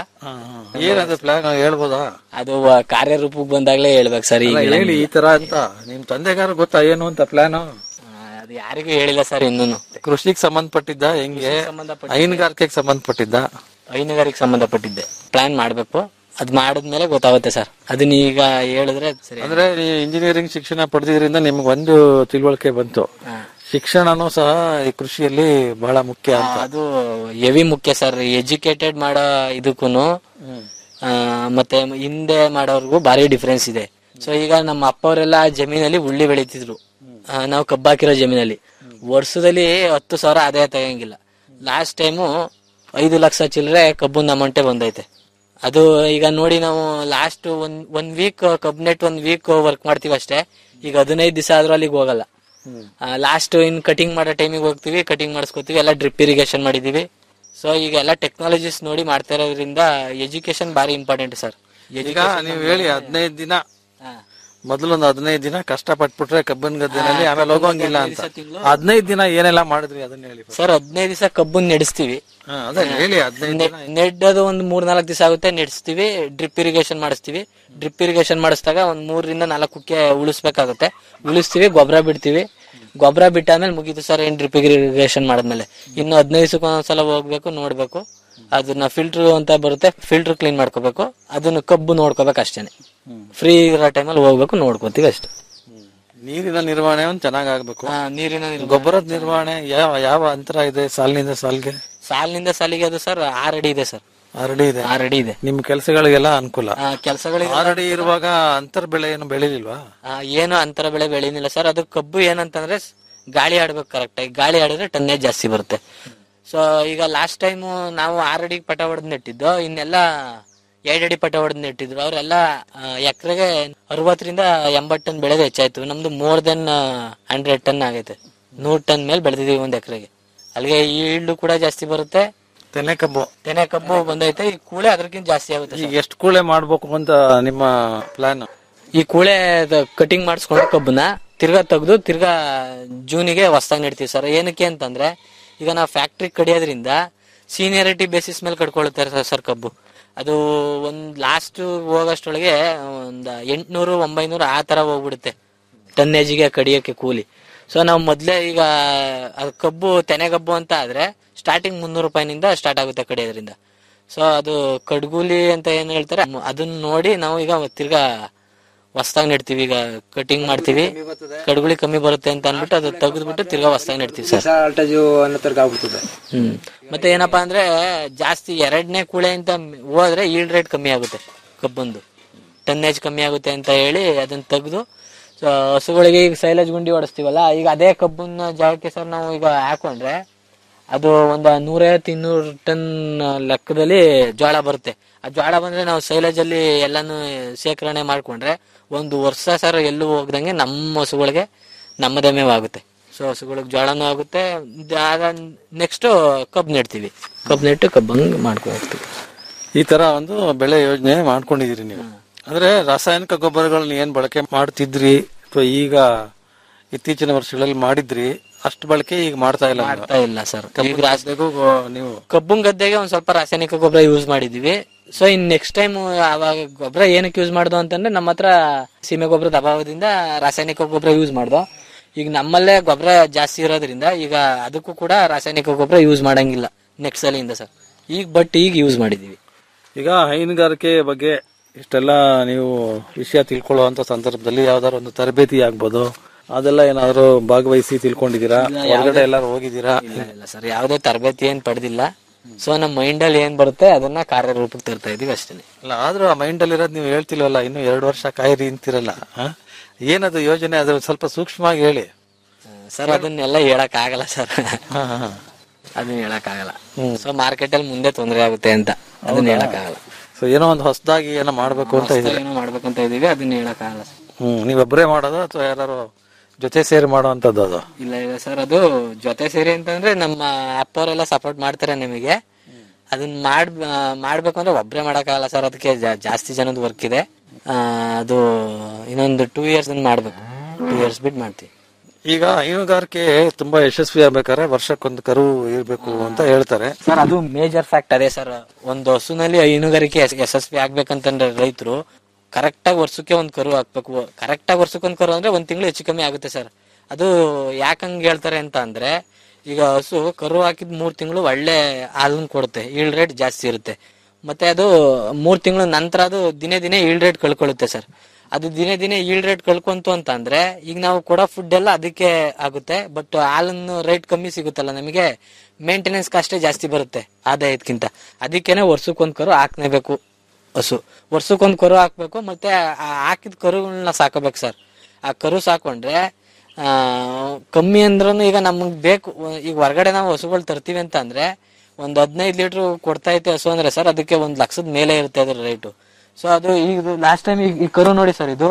Speaker 12: ಏನದು ಪ್ಲಾನ್ ಹೇಳ್ಬೋದಾ
Speaker 14: ಅದು ಆ, ಕಾರ್ಯರೂಪಕ್ಕೆ ಬಂದಾಗ್ಲೇ ಹೇಳ್ಬೇಕು ಸರ್ ಈಗ
Speaker 12: ಅಲ್ಲ, ಹೇಳಿ ಈ ತರ ಅಂತ ನಿಮ್ ತಂದೆಗಾರ ಗೊತ್ತಾ ಏನು ಅಂತ ಪ್ಲಾನ್
Speaker 14: ಅದು ಯಾರಿಗೂ ಹೇಳಿಲ್ಲ ಸರ್ ಇನ್ನೂನು
Speaker 12: ಕೃಷಿಗೆ ಸಂಬಂಧಪಟ್ಟಿದ್ದ ಹೆಂಗೆ ಹೈನುಗಾರಿಕೆಗೆ ಸಂಬಂಧಪಟ್ಟಿದ್ದ
Speaker 14: ಹೈನುಗಾರಿಕೆ ಸಂಬಂಧಪಟ್ಟಿದ್ದೆ ಪ್ಲಾನ್ ಮಾಡ್ಬೇಕು ಅದ್ ಮಾಡಿದ್ಮೇಲೆ ಗೊತ್ತಾಗುತ್ತೆ ಸರ್ ಅದನ್ನ ಈಗ ಹೇಳಿದ್ರೆ ಸರಿ
Speaker 12: ಅಂದ್ರೆ ಈ ಇಂಜಿನಿಯರಿಂಗ್ ಶಿಕ್ಷಣ ಪಡೆದಿದ್ರಿಂದ ನಿಮ್ಗೆ ಒಂದು ತಿಳುವಳಿಕೆ ಬಂತು ಶಿಕ್ಷಣನೂ ಸಹ ಈ ಕೃಷಿಯಲ್ಲಿ ಬಹಳ ಮುಖ್ಯ ಅಂತ
Speaker 14: ಅದು ಹೆವಿ ಮುಖ್ಯ ಸರ್ ಎಜುಕೇಟೆಡ್ ಮಾಡೋ ಇದಕ್ಕೂನು ಆ, ಮತ್ತೆ ಹಿಂದೆ ಮಾಡೋರ್ಗು ಭಾರಿ ಡಿಫ್ರೆನ್ಸ್ ಇದೆ ಸೊ ಈಗ ನಮ್ಮ ಅಪ್ಪವರೆಲ್ಲ ಜಮೀನಲ್ಲಿ ಉಳ್ಳಿ ಬೆಳೀತಿದ್ರು ಆ, ನಾವು ಕಬ್ಬು ಹಾಕಿರೋ ಜಮೀನಲ್ಲಿ ವರ್ಷದಲ್ಲಿ ಹತ್ತು ಸಾವಿರ ಆದಾಯ ತೆಗಂಗಿಲ್ಲ ಲಾಸ್ಟ್ ಟೈಮು ಐದು ಲಕ್ಷ ಚಿಲ್ಲರೆ ಕಬ್ಬು ಅಮೌಂಟೇ ಬಂದೈತೆ ಅದು ಈಗ ನೋಡಿ ನಾವು ಲಾಸ್ಟ್ ಒಂದ್ ಒಂದ್ ವೀಕ್ ಕಬ್ ನೆಟ್ ಒಂದ್ ವೀಕ್ ವರ್ಕ್ ಮಾಡ್ತೀವಿ ಅಷ್ಟೇ ಈಗ ಹದಿನೈದು ದಿವಸ ಆದ್ರೂ ಅಲ್ಲಿಗೆ ಹೋಗಲ್ಲ ಲಾಸ್ಟ್ ಇನ್ ಕಟಿಂಗ್ ಮಾಡೋ ಟೈಮಿಗೆ ಹೋಗ್ತೀವಿ ಕಟಿಂಗ್ ಮಾಡಿಸ್ಕೋತೀವಿ ಎಲ್ಲ ಡ್ರಿಪ್ ಇರಿಗೇಷನ್ ಮಾಡಿದೀವಿ ಸೊ ಈಗ ಎಲ್ಲ ಟೆಕ್ನಾಲಜೀಸ್ ನೋಡಿ ಮಾಡ್ತಾ ಇರೋದ್ರಿಂದ ಎಜುಕೇಶನ್ ಭಾರಿ ಇಂಪಾರ್ಟೆಂಟ್ ಸರ್
Speaker 12: ಈಗ ನೀವು ಹೇಳಿ ಹದಿನೈದು ದಿನ ಮೊದಲೊಂದು ಹದಿನೈದು ದಿನ ಕಷ್ಟ ಪಟ್ಬಿಟ್ರೆ ಕಬ್ಬನ್ ಗದ್ದೆನಲ್ಲಿ ಆಮೇಲೆ ಹೋಗೋಂಗಿಲ್ಲ ಅಂತ ಹದಿನೈದು ದಿನ ಏನೆಲ್ಲ ಮಾಡಿದ್ರಿ ಅದನ್ನ ಹೇಳಿ
Speaker 14: ಸರ್ ಹದಿನೈದು ದಿವಸ ಕಬ್ಬನ್ ನೆಡೆಸ್ತೀವಿ
Speaker 12: ಹಾ, ಅದೇ ಹೇಳಿ ಹದಿನೈದು ದಿನ
Speaker 14: ನೆಡ್ಡೋದು ಒಂದ್ ಮೂರ್ ನಾಲ್ಕು ದಿವಸ ಆಗುತ್ತೆ ನೆಡ್ಸ್ತೀವಿ ಡ್ರಿಪ್ ಇರಿಗೇಷನ್ ಮಾಡಿಸ್ತೀವಿ ಡ್ರಿಪ್ ಇರಿಗೇಷನ್ ಮಾಡಿಸಿದಾಗ ಒಂದ್ ಮೂರರಿಂದ ನಾಲ್ಕು ಕುಕ್ಕೆ ಉಳಿಸ್ಬೇಕಾಗುತ್ತೆ ಉಳಿಸ್ತೀವಿ ಗೊಬ್ಬರ ಬಿಡ್ತೀವಿ ಗೊಬ್ಬರ ಬಿಟ್ಟಾದ್ಮೇಲೆ ಮುಗೀತು ಸರ್ ಏನ್ ಡ್ರಿಪ್ ಇರಿಗೇಷನ್ ಮಾಡಿದ್ಮೇಲೆ ಇನ್ನು ಹದಿನೈದು ದಿವಸಕ್ಕೆ ಒಂದೊಂದ್ಸಲ ಹೋಗ್ಬೇಕು ನೋಡ್ಬೇಕು ಅದನ್ನ ಫಿಲ್ಟರ್ ಅಂತ ಬರುತ್ತೆ ಫಿಲ್ಟರ್ ಕ್ಲೀನ್ ಮಾಡ್ಕೋಬೇಕು ಅದನ್ನ ಕಬ್ಬು ನೋಡ್ಕೋಬೇಕು ಅಷ್ಟೇನೆ ಫ್ರೀ ಇರೋ ಟೈಮಲ್ಲಿ ಹೋಗ್ಬೇಕು ನೋಡ್ಕೋತೀವಿ ಅಷ್ಟೇ
Speaker 12: ನೀರಿನ ನಿರ್ವಹಣೆ ಒಂದು ಚೆನ್ನಾಗ್ ಆಗ್ಬೇಕು
Speaker 14: ಆ, ನೀರಿನ ನಿರ್ವಹಣೆ.
Speaker 12: ಗೊಬ್ಬರದ ನಿರ್ವಹಣೆ ಯಾವ ಯಾವ ಅಂತರ ಇದೆ ಸಾಲಿನಿಂದ ಸಾಲ್ಗೆ
Speaker 14: ಸಾಲಿನಿಂದ ಸಾಲಿಗೆ ಅದು ಸರ್ ಆರ್ ಅಡಿ ಇದೆ ಸರ್
Speaker 12: ಆರಡಿ ಇದೆ
Speaker 14: ಆರ್ ಅಡಿ ಇದೆ
Speaker 12: ನಿಮ್ ಕೆಲಸಗಳಿಗೆಲ್ಲ ಅನುಕೂಲ
Speaker 14: ಕೆಲಸಗಳಿಗೆ
Speaker 12: ಆರಡಿ ಇರುವಾಗ ಅಂತರ್ ಬೆಳೆ ಏನು ಬೆಳಿಲಿಲ್ವಾ
Speaker 14: ಆ, ಏನು ಅಂತರ ಬೆಳೆ ಬೆಳೆನಿಲ್ಲ ಸರ್ ಅದು ಕಬ್ಬು ಏನಂತಂದ್ರೆ ಸ್- ಗಾಳಿ ಆಡ್ಬೇಕು ಕರೆಕ್ಟ್ ಆಗಿ ಗಾಳಿ ಆಡಿದ್ರೆ ಟನ್ನೇಜ್ ಜಾಸ್ತಿ ಬರುತ್ತೆ ಸೊ ಈಗ ಲಾಸ್ಟ್ ಟೈಮ್ ನಾವು ಆರ್ ಅಡಿಗೆ ಪಟ ಹೊಡೆದ್ ನೆಟ್ಟಿದ್ದು ಇನ್ನೆಲ್ಲ ಎರಡ್ ಅಡಿ ಪಟ ಹೊಡೆದ್ ನೆಟ್ಟಿದ್ರು ಅವರೆಲ್ಲ ಎಕರೆಗೆ ಅರವತ್ತರಿಂದ ಎಂಬತ್ತು ಟನ್ ಬೆಳೆದು ಹೆಚ್ಚಾಯ್ತು ನಮ್ದು ಮೋರ್ ದೆನ್ ಹಂಡ್ರೆಡ್ ಟನ್ ಆಗೈತೆ ನೂರ್ ಟನ್ ಮೇಲೆ ಬೆಳೆದಿದೀವಿ ಒಂದ್ ಎಕರೆಗೆ ಅಲ್ಲಿಗೆ ಈಲ್ಡು ಕೂಡ ಜಾಸ್ತಿ ಬರುತ್ತೆ
Speaker 12: ತೆನೆ ಕಬ್ಬು
Speaker 14: ತೆನೆ ಕಬ್ಬು ಬಂದೈತೆ ಈ ಕೂಳೆ ಅದಕ್ಕಿಂತ ಜಾಸ್ತಿ ಆಗುತ್ತೆ
Speaker 12: ಈಗ ಎಷ್ಟು ಕೂಳೆ ಮಾಡ್ಬೇಕು ಅಂತ ನಿಮ್ಮ ಪ್ಲಾನ್
Speaker 14: ಈ ಕೂಳೆ ಕಟಿಂಗ್ ಮಾಡಿಸ್ಕೊಂಡು ಕಬ್ಬನ್ನ ತಿರ್ಗಾ ತೆಗ್ದು ತಿರ್ಗಾ ಜೂನಿಗೆ ಹೊಸ್ದಾಗಿ ನೆಡ್ತೀವಿ ಸರ್ ಏನಕ್ಕೆ ಅಂತಂದ್ರೆ ಈಗ ನಾವು ಫ್ಯಾಕ್ಟ್ರಿ ಕಡಿಯೋದ್ರಿಂದ ಸೀನಿಯರಿಟಿ ಬೇಸಿಸ್ ಮೇಲೆ ಕಡ್ಕೊಳುತ್ತಾರೆ ಸರ್ ಸರ್ ಕಬ್ಬು ಅದು ಒಂದ್ ಲಾಸ್ಟ್ ಹೋಗೋಷ್ಟೊಳಗೆ ಒಂದ್ ಎಂಟ್ನೂರು ಒಂಬೈನೂರು ಆ ತರ ಹೋಗ್ಬಿಡುತ್ತೆ ಟನ್ನೇಜಿಗೆ ಕಡಿಯೋಕೆ ಕೂಲಿ ಸೊ ನಾವು ಮೊದ್ಲೇ ಈಗ ಅದು ಕಬ್ಬು ತೆನೆ ಕಬ್ಬು ಅಂತ ಆದ್ರೆ ಸ್ಟಾರ್ಟಿಂಗ್ ಮುನ್ನೂರು ರೂಪಾಯಿನಿಂದ ಸ್ಟಾರ್ಟ್ ಆಗುತ್ತೆ ಕಡಿಯೋದ್ರಿಂದ ಸೊ ಅದು ಕಡ್ಗೂಲಿ ಅಂತ ಏನ್ ಹೇಳ್ತಾರೆ ಮ್- ಅದನ್ನ ನೋಡಿ ನಾವು ಈಗ ತಿರ್ಗಾ ಹೊಸ್ದಾಗಿ ನೆಡ್ತೀವಿ ಈಗ ಕಟಿಂಗ್ ಮಾಡ್ತೀವಿ ಕಡ್ಗುಳಿ ಕಮ್ಮಿ ಬರುತ್ತೆ ಅಂತ ಅನ್ಬಿಟ್ಟು ಅದು ತೆಗೆದ್ಬಿಟ್ಟು ತಿರ್ಗಾ ಹೊಸ್ದಾಗಿ ನೆಡ್ತೀವಿ ಸರ್
Speaker 13: ಆಲ್ಟೇಜು ಅನ್ನೋ ತರ್ಗ ಆಗ್ಬಿಡ್ತದೆ
Speaker 14: ಹ್ಮ್ ಮತ್ತೆ ಏನಪ್ಪಾ ಅಂದ್ರೆ ಜಾಸ್ತಿ ಎರಡನೇ ಕೂಳೆ ಅಂತ ಹೋದ್ರೆ ಈಲ್ಡ್ ರೇಟ್ ಕಮ್ಮಿ ಆಗುತ್ತೆ ಕಬ್ಬಂದು ಟನ್ನೇಜ್ ಕಮ್ಮಿ ಆಗುತ್ತೆ ಅಂತ ಹೇಳಿ ಅದನ್ನ ತೆಗೆದು ಹಸುಗಳಿಗೆ ಈಗ ಸೈಲೇಜ್ ಗುಂಡಿ ಹೊಡಿಸ್ತೀವಲ್ಲ ಈಗ ಅದೇ ಕಬ್ಬನ್ನ ಜಾಗಕ್ಕೆ ಸರ್ ನಾವು ಈಗ ಹಾಕೊಂಡ್ರೆ ಅದು ಒಂದು ನೂರೈವತ್ತು ಇನ್ನೂರು ಟನ್ ಲೆಕ್ಕದಲ್ಲಿ ಜೋಳ ಬರುತ್ತೆ ಆ ಜೋಳ ಬಂದ್ರೆ ನಾವು ಸೈಲೇಜ್ ಅಲ್ಲಿ ಎಲ್ಲಾನು ಶೇಖರಣೆ ಮಾಡ್ಕೊಂಡ್ರೆ ಒಂದು ವರ್ಷ ಸರ್ ಎಲ್ಲೂ ಹೋಗ್ದಂಗೆ ನಮ್ಮ ಹಸುಗಳಿಗೆ ನಮ್ಮದೇ ಮೇವಾಗುತ್ತೆ ಸೊ ಹಸುಗಳಿಗೆ ಜೋಳನೂ ಆಗುತ್ತೆ ನೆಕ್ಸ್ಟ್ ಕಬ್ಬು ನೆಡ್ತೀವಿ ಕಬ್ಬು ನೆಟ್ಟು ಕಬ್ಬಂಗ್ ಮಾಡ್ಕೊ ಹೋಗ್ತೀವಿ
Speaker 12: ಈ ತರ ಒಂದು ಬೆಳೆ ಯೋಜನೆ ಮಾಡ್ಕೊಂಡಿದೀರಿ ನೀವು ಅಂದ್ರೆ ರಾಸಾಯನಿಕ ಗೊಬ್ಬರಗಳನ್ನ ಏನ್ ಬಳಕೆ ಮಾಡ್ತಿದ್ರಿ ಅಥವಾ ಈಗ ಇತ್ತೀಚಿನ ವರ್ಷಗಳಲ್ಲಿ ಮಾಡಿದ್ರಿ ಅಷ್ಟು ಬಳಕೆ ಈಗ ಮಾಡ್ತಾ ಇಲ್ಲ ನೀವು.
Speaker 14: ಮಾಡ್ತಾ ಇಲ್ಲ ಸರ್ ಈಗ ರಾಸ್-
Speaker 12: ಗದ್ದೆಗೂ ಗೊ- ನೀವು
Speaker 14: ಕಬ್ಬನ್ ಗದ್ದೆಗೆ ಒಂದ್ ಸ್ವಲ್ಪ ರಾಸಾಯನಿಕ ಗೊಬ್ಬರ ಯೂಸ್ ಮಾಡಿದೀವಿ ಸೊ ಇನ್ ನೆಕ್ಸ್ಟ್ ಟೈಮ್ ಅವಾಗ ಗೊಬ್ಬರ ಏನಕ್ಕೆ ಯೂಸ್ ಮಾಡ್ದು ಅಂತಂದ್ರೆ ನಮ್ಮ ಹತ್ರ ಸೀಮೆ ಗೊಬ್ಬರದ ಅಭಾವದಿಂದ ರಾಸಾಯನಿಕ ಗೊಬ್ಬರ ಯೂಸ್ ಮಾಡ್ದು ಈಗ ನಮ್ಮಲ್ಲೇ ಗೊಬ್ಬರ ಜಾಸ್ತಿ ಇರೋದ್ರಿಂದ ಈಗ ಅದಕ್ಕೂ ಕೂಡ ರಾಸಾಯನಿಕ ಗೊಬ್ಬರ ಯೂಸ್ ಮಾಡಂಗಿಲ್ಲ ನೆಕ್ಸ್ಟ್ ಸಲಿಂದ ಸರ್ ಈಗ ಬಟ್ ಈಗ ಯೂಸ್ ಮಾಡಿದೀವಿ
Speaker 12: ಈಗ ಹೈನುಗಾರಿಕೆ ಬಗ್ಗೆ ಇಷ್ಟೆಲ್ಲ ನೀವು ವಿಷಯ ತಿಳ್ಕೊಳ್ಳುವಂತ ಸಂದರ್ಭದಲ್ಲಿ ಯಾವ್ದಾದ್ರು ಒಂದು ತರಬೇತಿ ಆಗ್ಬೋದು ಅದೆಲ್ಲ ಏನಾದ್ರು ಭಾಗವಹಿಸಿ ತಿಳ್ಕೊಂಡಿದ್ದೀರಾ ಹೊರಗಡೆ ಎಲ್ಲಾರು ಹೋಗಿದ್ದೀರಾ
Speaker 14: ಇಲ್ಲ ಇಲ್ಲ ಸರ್ ಯಾವುದೇ ತರಬೇತಿ ಏನ್ ಪಡೆದಿಲ್ಲ ಸೊ ನಮ್ಮ ಮೈಂಡ್ ಅಲ್ಲಿ ಏನ್ ಬರುತ್ತೆ ಅದನ್ನ ಕಾರ್ಯರೂಪಕ್ಕೆ ತರ್ತಾ ಇದೀವಿ ಅಷ್ಟೇ
Speaker 12: ಅಲ್ಲ ಆದ್ರೂ ಆ ಮೈಂಡ್ ಅಲ್ಲಿ ಇರೋದು ನೀವು ಹೇಳ್ತಿಲ್ವಲ್ಲ ಇನ್ನು ಎರಡು ವರ್ಷ ಕಾಯಿರಿ ಅಂತಿರಲ್ಲ ಆ? ಏನದು ಯೋಜನೆ ಅದು ಸ್ವಲ್ಪ ಸೂಕ್ಷ್ಮವಾಗಿ ಹೇಳಿ
Speaker 14: ಸರ್ ಅದನ್ನೆಲ್ಲ ಹೇಳಕ್ ಆಗಲ್ಲ ಸರ್
Speaker 12: ಹಾ, ಹಾ, ಹಾ.
Speaker 14: ಅದನ್ನ ಹೇಳಕ್ ಆಗಲ್ಲ ಸೊ ಮಾರ್ಕೆಟ್ ಅಲ್ಲಿ ಮುಂದೆ ತೊಂದರೆ ಆಗುತ್ತೆ ಅಂತ ಅದನ್ನ ಹೇಳಕ್ ಆಗಲ್ಲ
Speaker 12: ಸೊ ಏನೋ ಒಂದು ಹೊಸದಾಗಿ ಏನೋ ಮಾಡ್ಬೇಕು ಅಂತ ಇದೆ
Speaker 14: ಏನೋ ಮಾಡ್ಬೇಕಂತ ಇದೀವಿ ಅದನ್ನ ಹೇಳಕ್ ಆಗಲ್ಲ
Speaker 12: ಹ್ಮ್ ನೀವೊಬ್ಬರೇ ಮಾಡೋದು ಅಥವಾ ಯಾರು ಜೊತೆ ಸೇರಿ ಮಾಡುವಂತದ್ದು ಅದು
Speaker 14: ಇಲ್ಲ ಇಲ್ಲ ಸರ್ ಅದು ಜೊತೆ ಸೇರಿ ಅಂತಂದ್ರೆ ನಮ್ಮ ಅಪ್ಪ ಅವರೆಲ್ಲ ಸಪೋರ್ಟ್ ಮಾಡ್ತಾರೆ ನಿಮಗೆ ಅದನ್ನ ಮಾಡ್ ಆ, ಮಾಡ್ಬೇಕು ಅಂದ್ರೆ ಒಬ್ರೇ ಮಾಡಕ್ಕಾಗಲ್ಲ ಸರ್ ಅದಕ್ಕೆ ಜಾ- ಜಾಸ್ತಿ ಜನದ ವರ್ಕ್ ಇದೆ ಆ, ಅದು ಇನ್ನೊಂದು ಟೂ ಇಯರ್ಸ್ ಮಾಡ್ಬೇಕು ಟೂ ಇಯರ್ಸ್ ಬಿಟ್ಟು ಮಾಡ್ತೀವಿ
Speaker 12: ಈಗ ಹೈನುಗಾರಿಕೆ ತುಂಬಾ ಯಶಸ್ವಿ ಆಗ್ಬೇಕಾದ್ರೆ ವರ್ಷಕ್ಕೊಂದು ಕರು ಇರ್ಬೇಕು ಅಂತ ಹೇಳ್ತಾರೆ
Speaker 14: ಸರ್ ಅದು ಮೇಜರ್ ಫ್ಯಾಕ್ಟ್ ಅದೇ ಸರ್ ಒಂದು ಹಸುನಲ್ಲಿ ಹೈನುಗಾರಿಕೆ ಯಶ್- ಯಶಸ್ವಿ ಆಗ್ಬೇಕಂತಂದ್ರೆ ರೈತರು ಕರೆಕ್ಟ್ ಆಗಿ ವರ್ಷಕ್ಕೆ ಒಂದ್ ಕರು ಹಾಕ್ಬೇಕು ಕರೆಕ್ಟ್ ಆಗಿ ವರ್ಷಕ್ಕೆ ಒಂದ್ ಕರು ಅಂದ್ರೆ ಒಂದ್ ತಿಂಗಳು ಹೆಚ್ಚು ಕಮ್ಮಿ ಆಗುತ್ತೆ ಸರ್ ಅದು ಯಾಕಂಗ್ ಹೇಳ್ತಾರೆ ಅಂತ ಅಂದ್ರೆ ಈಗ ಹಸು ಕರು ಹಾಕಿದ್ ಮೂರ್ ತಿಂಗಳು ಒಳ್ಳೆ ಹಾಲನ್ನ ಕೊಡುತ್ತೆ ಈಲ್ಡ್ ರೇಟ್ ಜಾಸ್ತಿ ಇರುತ್ತೆ ಮತ್ತೆ ಅದು ಮೂರ್ ತಿಂಗಳ ನಂತರ ಅದು ದಿನೇ ದಿನೇ ಈಲ್ಡ್ ರೇಟ್ ಕಳ್ಕೊಳ್ಳುತ್ತೆ ಸರ್ ಅದು ದಿನೇ ದಿನೇ ಈಲ್ಡ್ ರೇಟ್ ಕಳ್ಕೊಂತು ಅಂತ ಅಂದ್ರೆ ಈಗ ನಾವು ಕೊಡೋ ಫುಡ್ ಎಲ್ಲ ಅದಕ್ಕೆ ಆಗುತ್ತೆ ಬಟ್ ಹಾಲನ್ನು ರೇಟ್ ಕಮ್ಮಿ ಸಿಗುತ್ತಲ್ಲ ನಮಗೆ ಮೇಂಟೆನೆನ್ಸ್ ಕಾಸ್ಟೇ ಜಾಸ್ತಿ ಬರುತ್ತೆ ಆದಾಯಕ್ಕಿಂತ ಅದಕ್ಕೇನೆ ವರ್ಷಕ್ಕೊಂದ್ ಕರು ಹಾಕ್ನೇಬೇಕು ಹಸು ವರ್ಷಕ್ಕೊಂದ್ ಕರು ಹಾಕ್ಬೇಕು ಮತ್ತೆ ಆ ಹಾಕಿದ ಕರುಗಳನ್ನ ಸಾಕಬೇಕು ಸರ್ ಆ ಕರು ಸಾಕೊಂಡ್ರೆ ಆ ಕಮ್ಮಿ ಅಂದ್ರೂ ಈಗ ನಮಗ್ ಬೇಕು ಈಗ ಹೊರಗಡೆ ನಾವು ಹಸುಗಳು ತರ್ತೀವಿ ಅಂತ ಅಂದ್ರೆ ಒಂದ್ ಹದಿನೈದು ಲೀಟರ್ ಕೊಡ್ತಾ ಐತೆ ಹಸು ಅಂದ್ರೆ ಸರ್ ಅದಕ್ಕೆ ಒಂದ್ ಲಕ್ಷದ ಮೇಲೆ ಇರುತ್ತೆ ಅದ್ರ ರೇಟು ಸೊ ಅದು ಈಗ ಲಾಸ್ಟ್ ಟೈಮ್ ಈ ಕರು ನೋಡಿ ಸರ್ ಇದು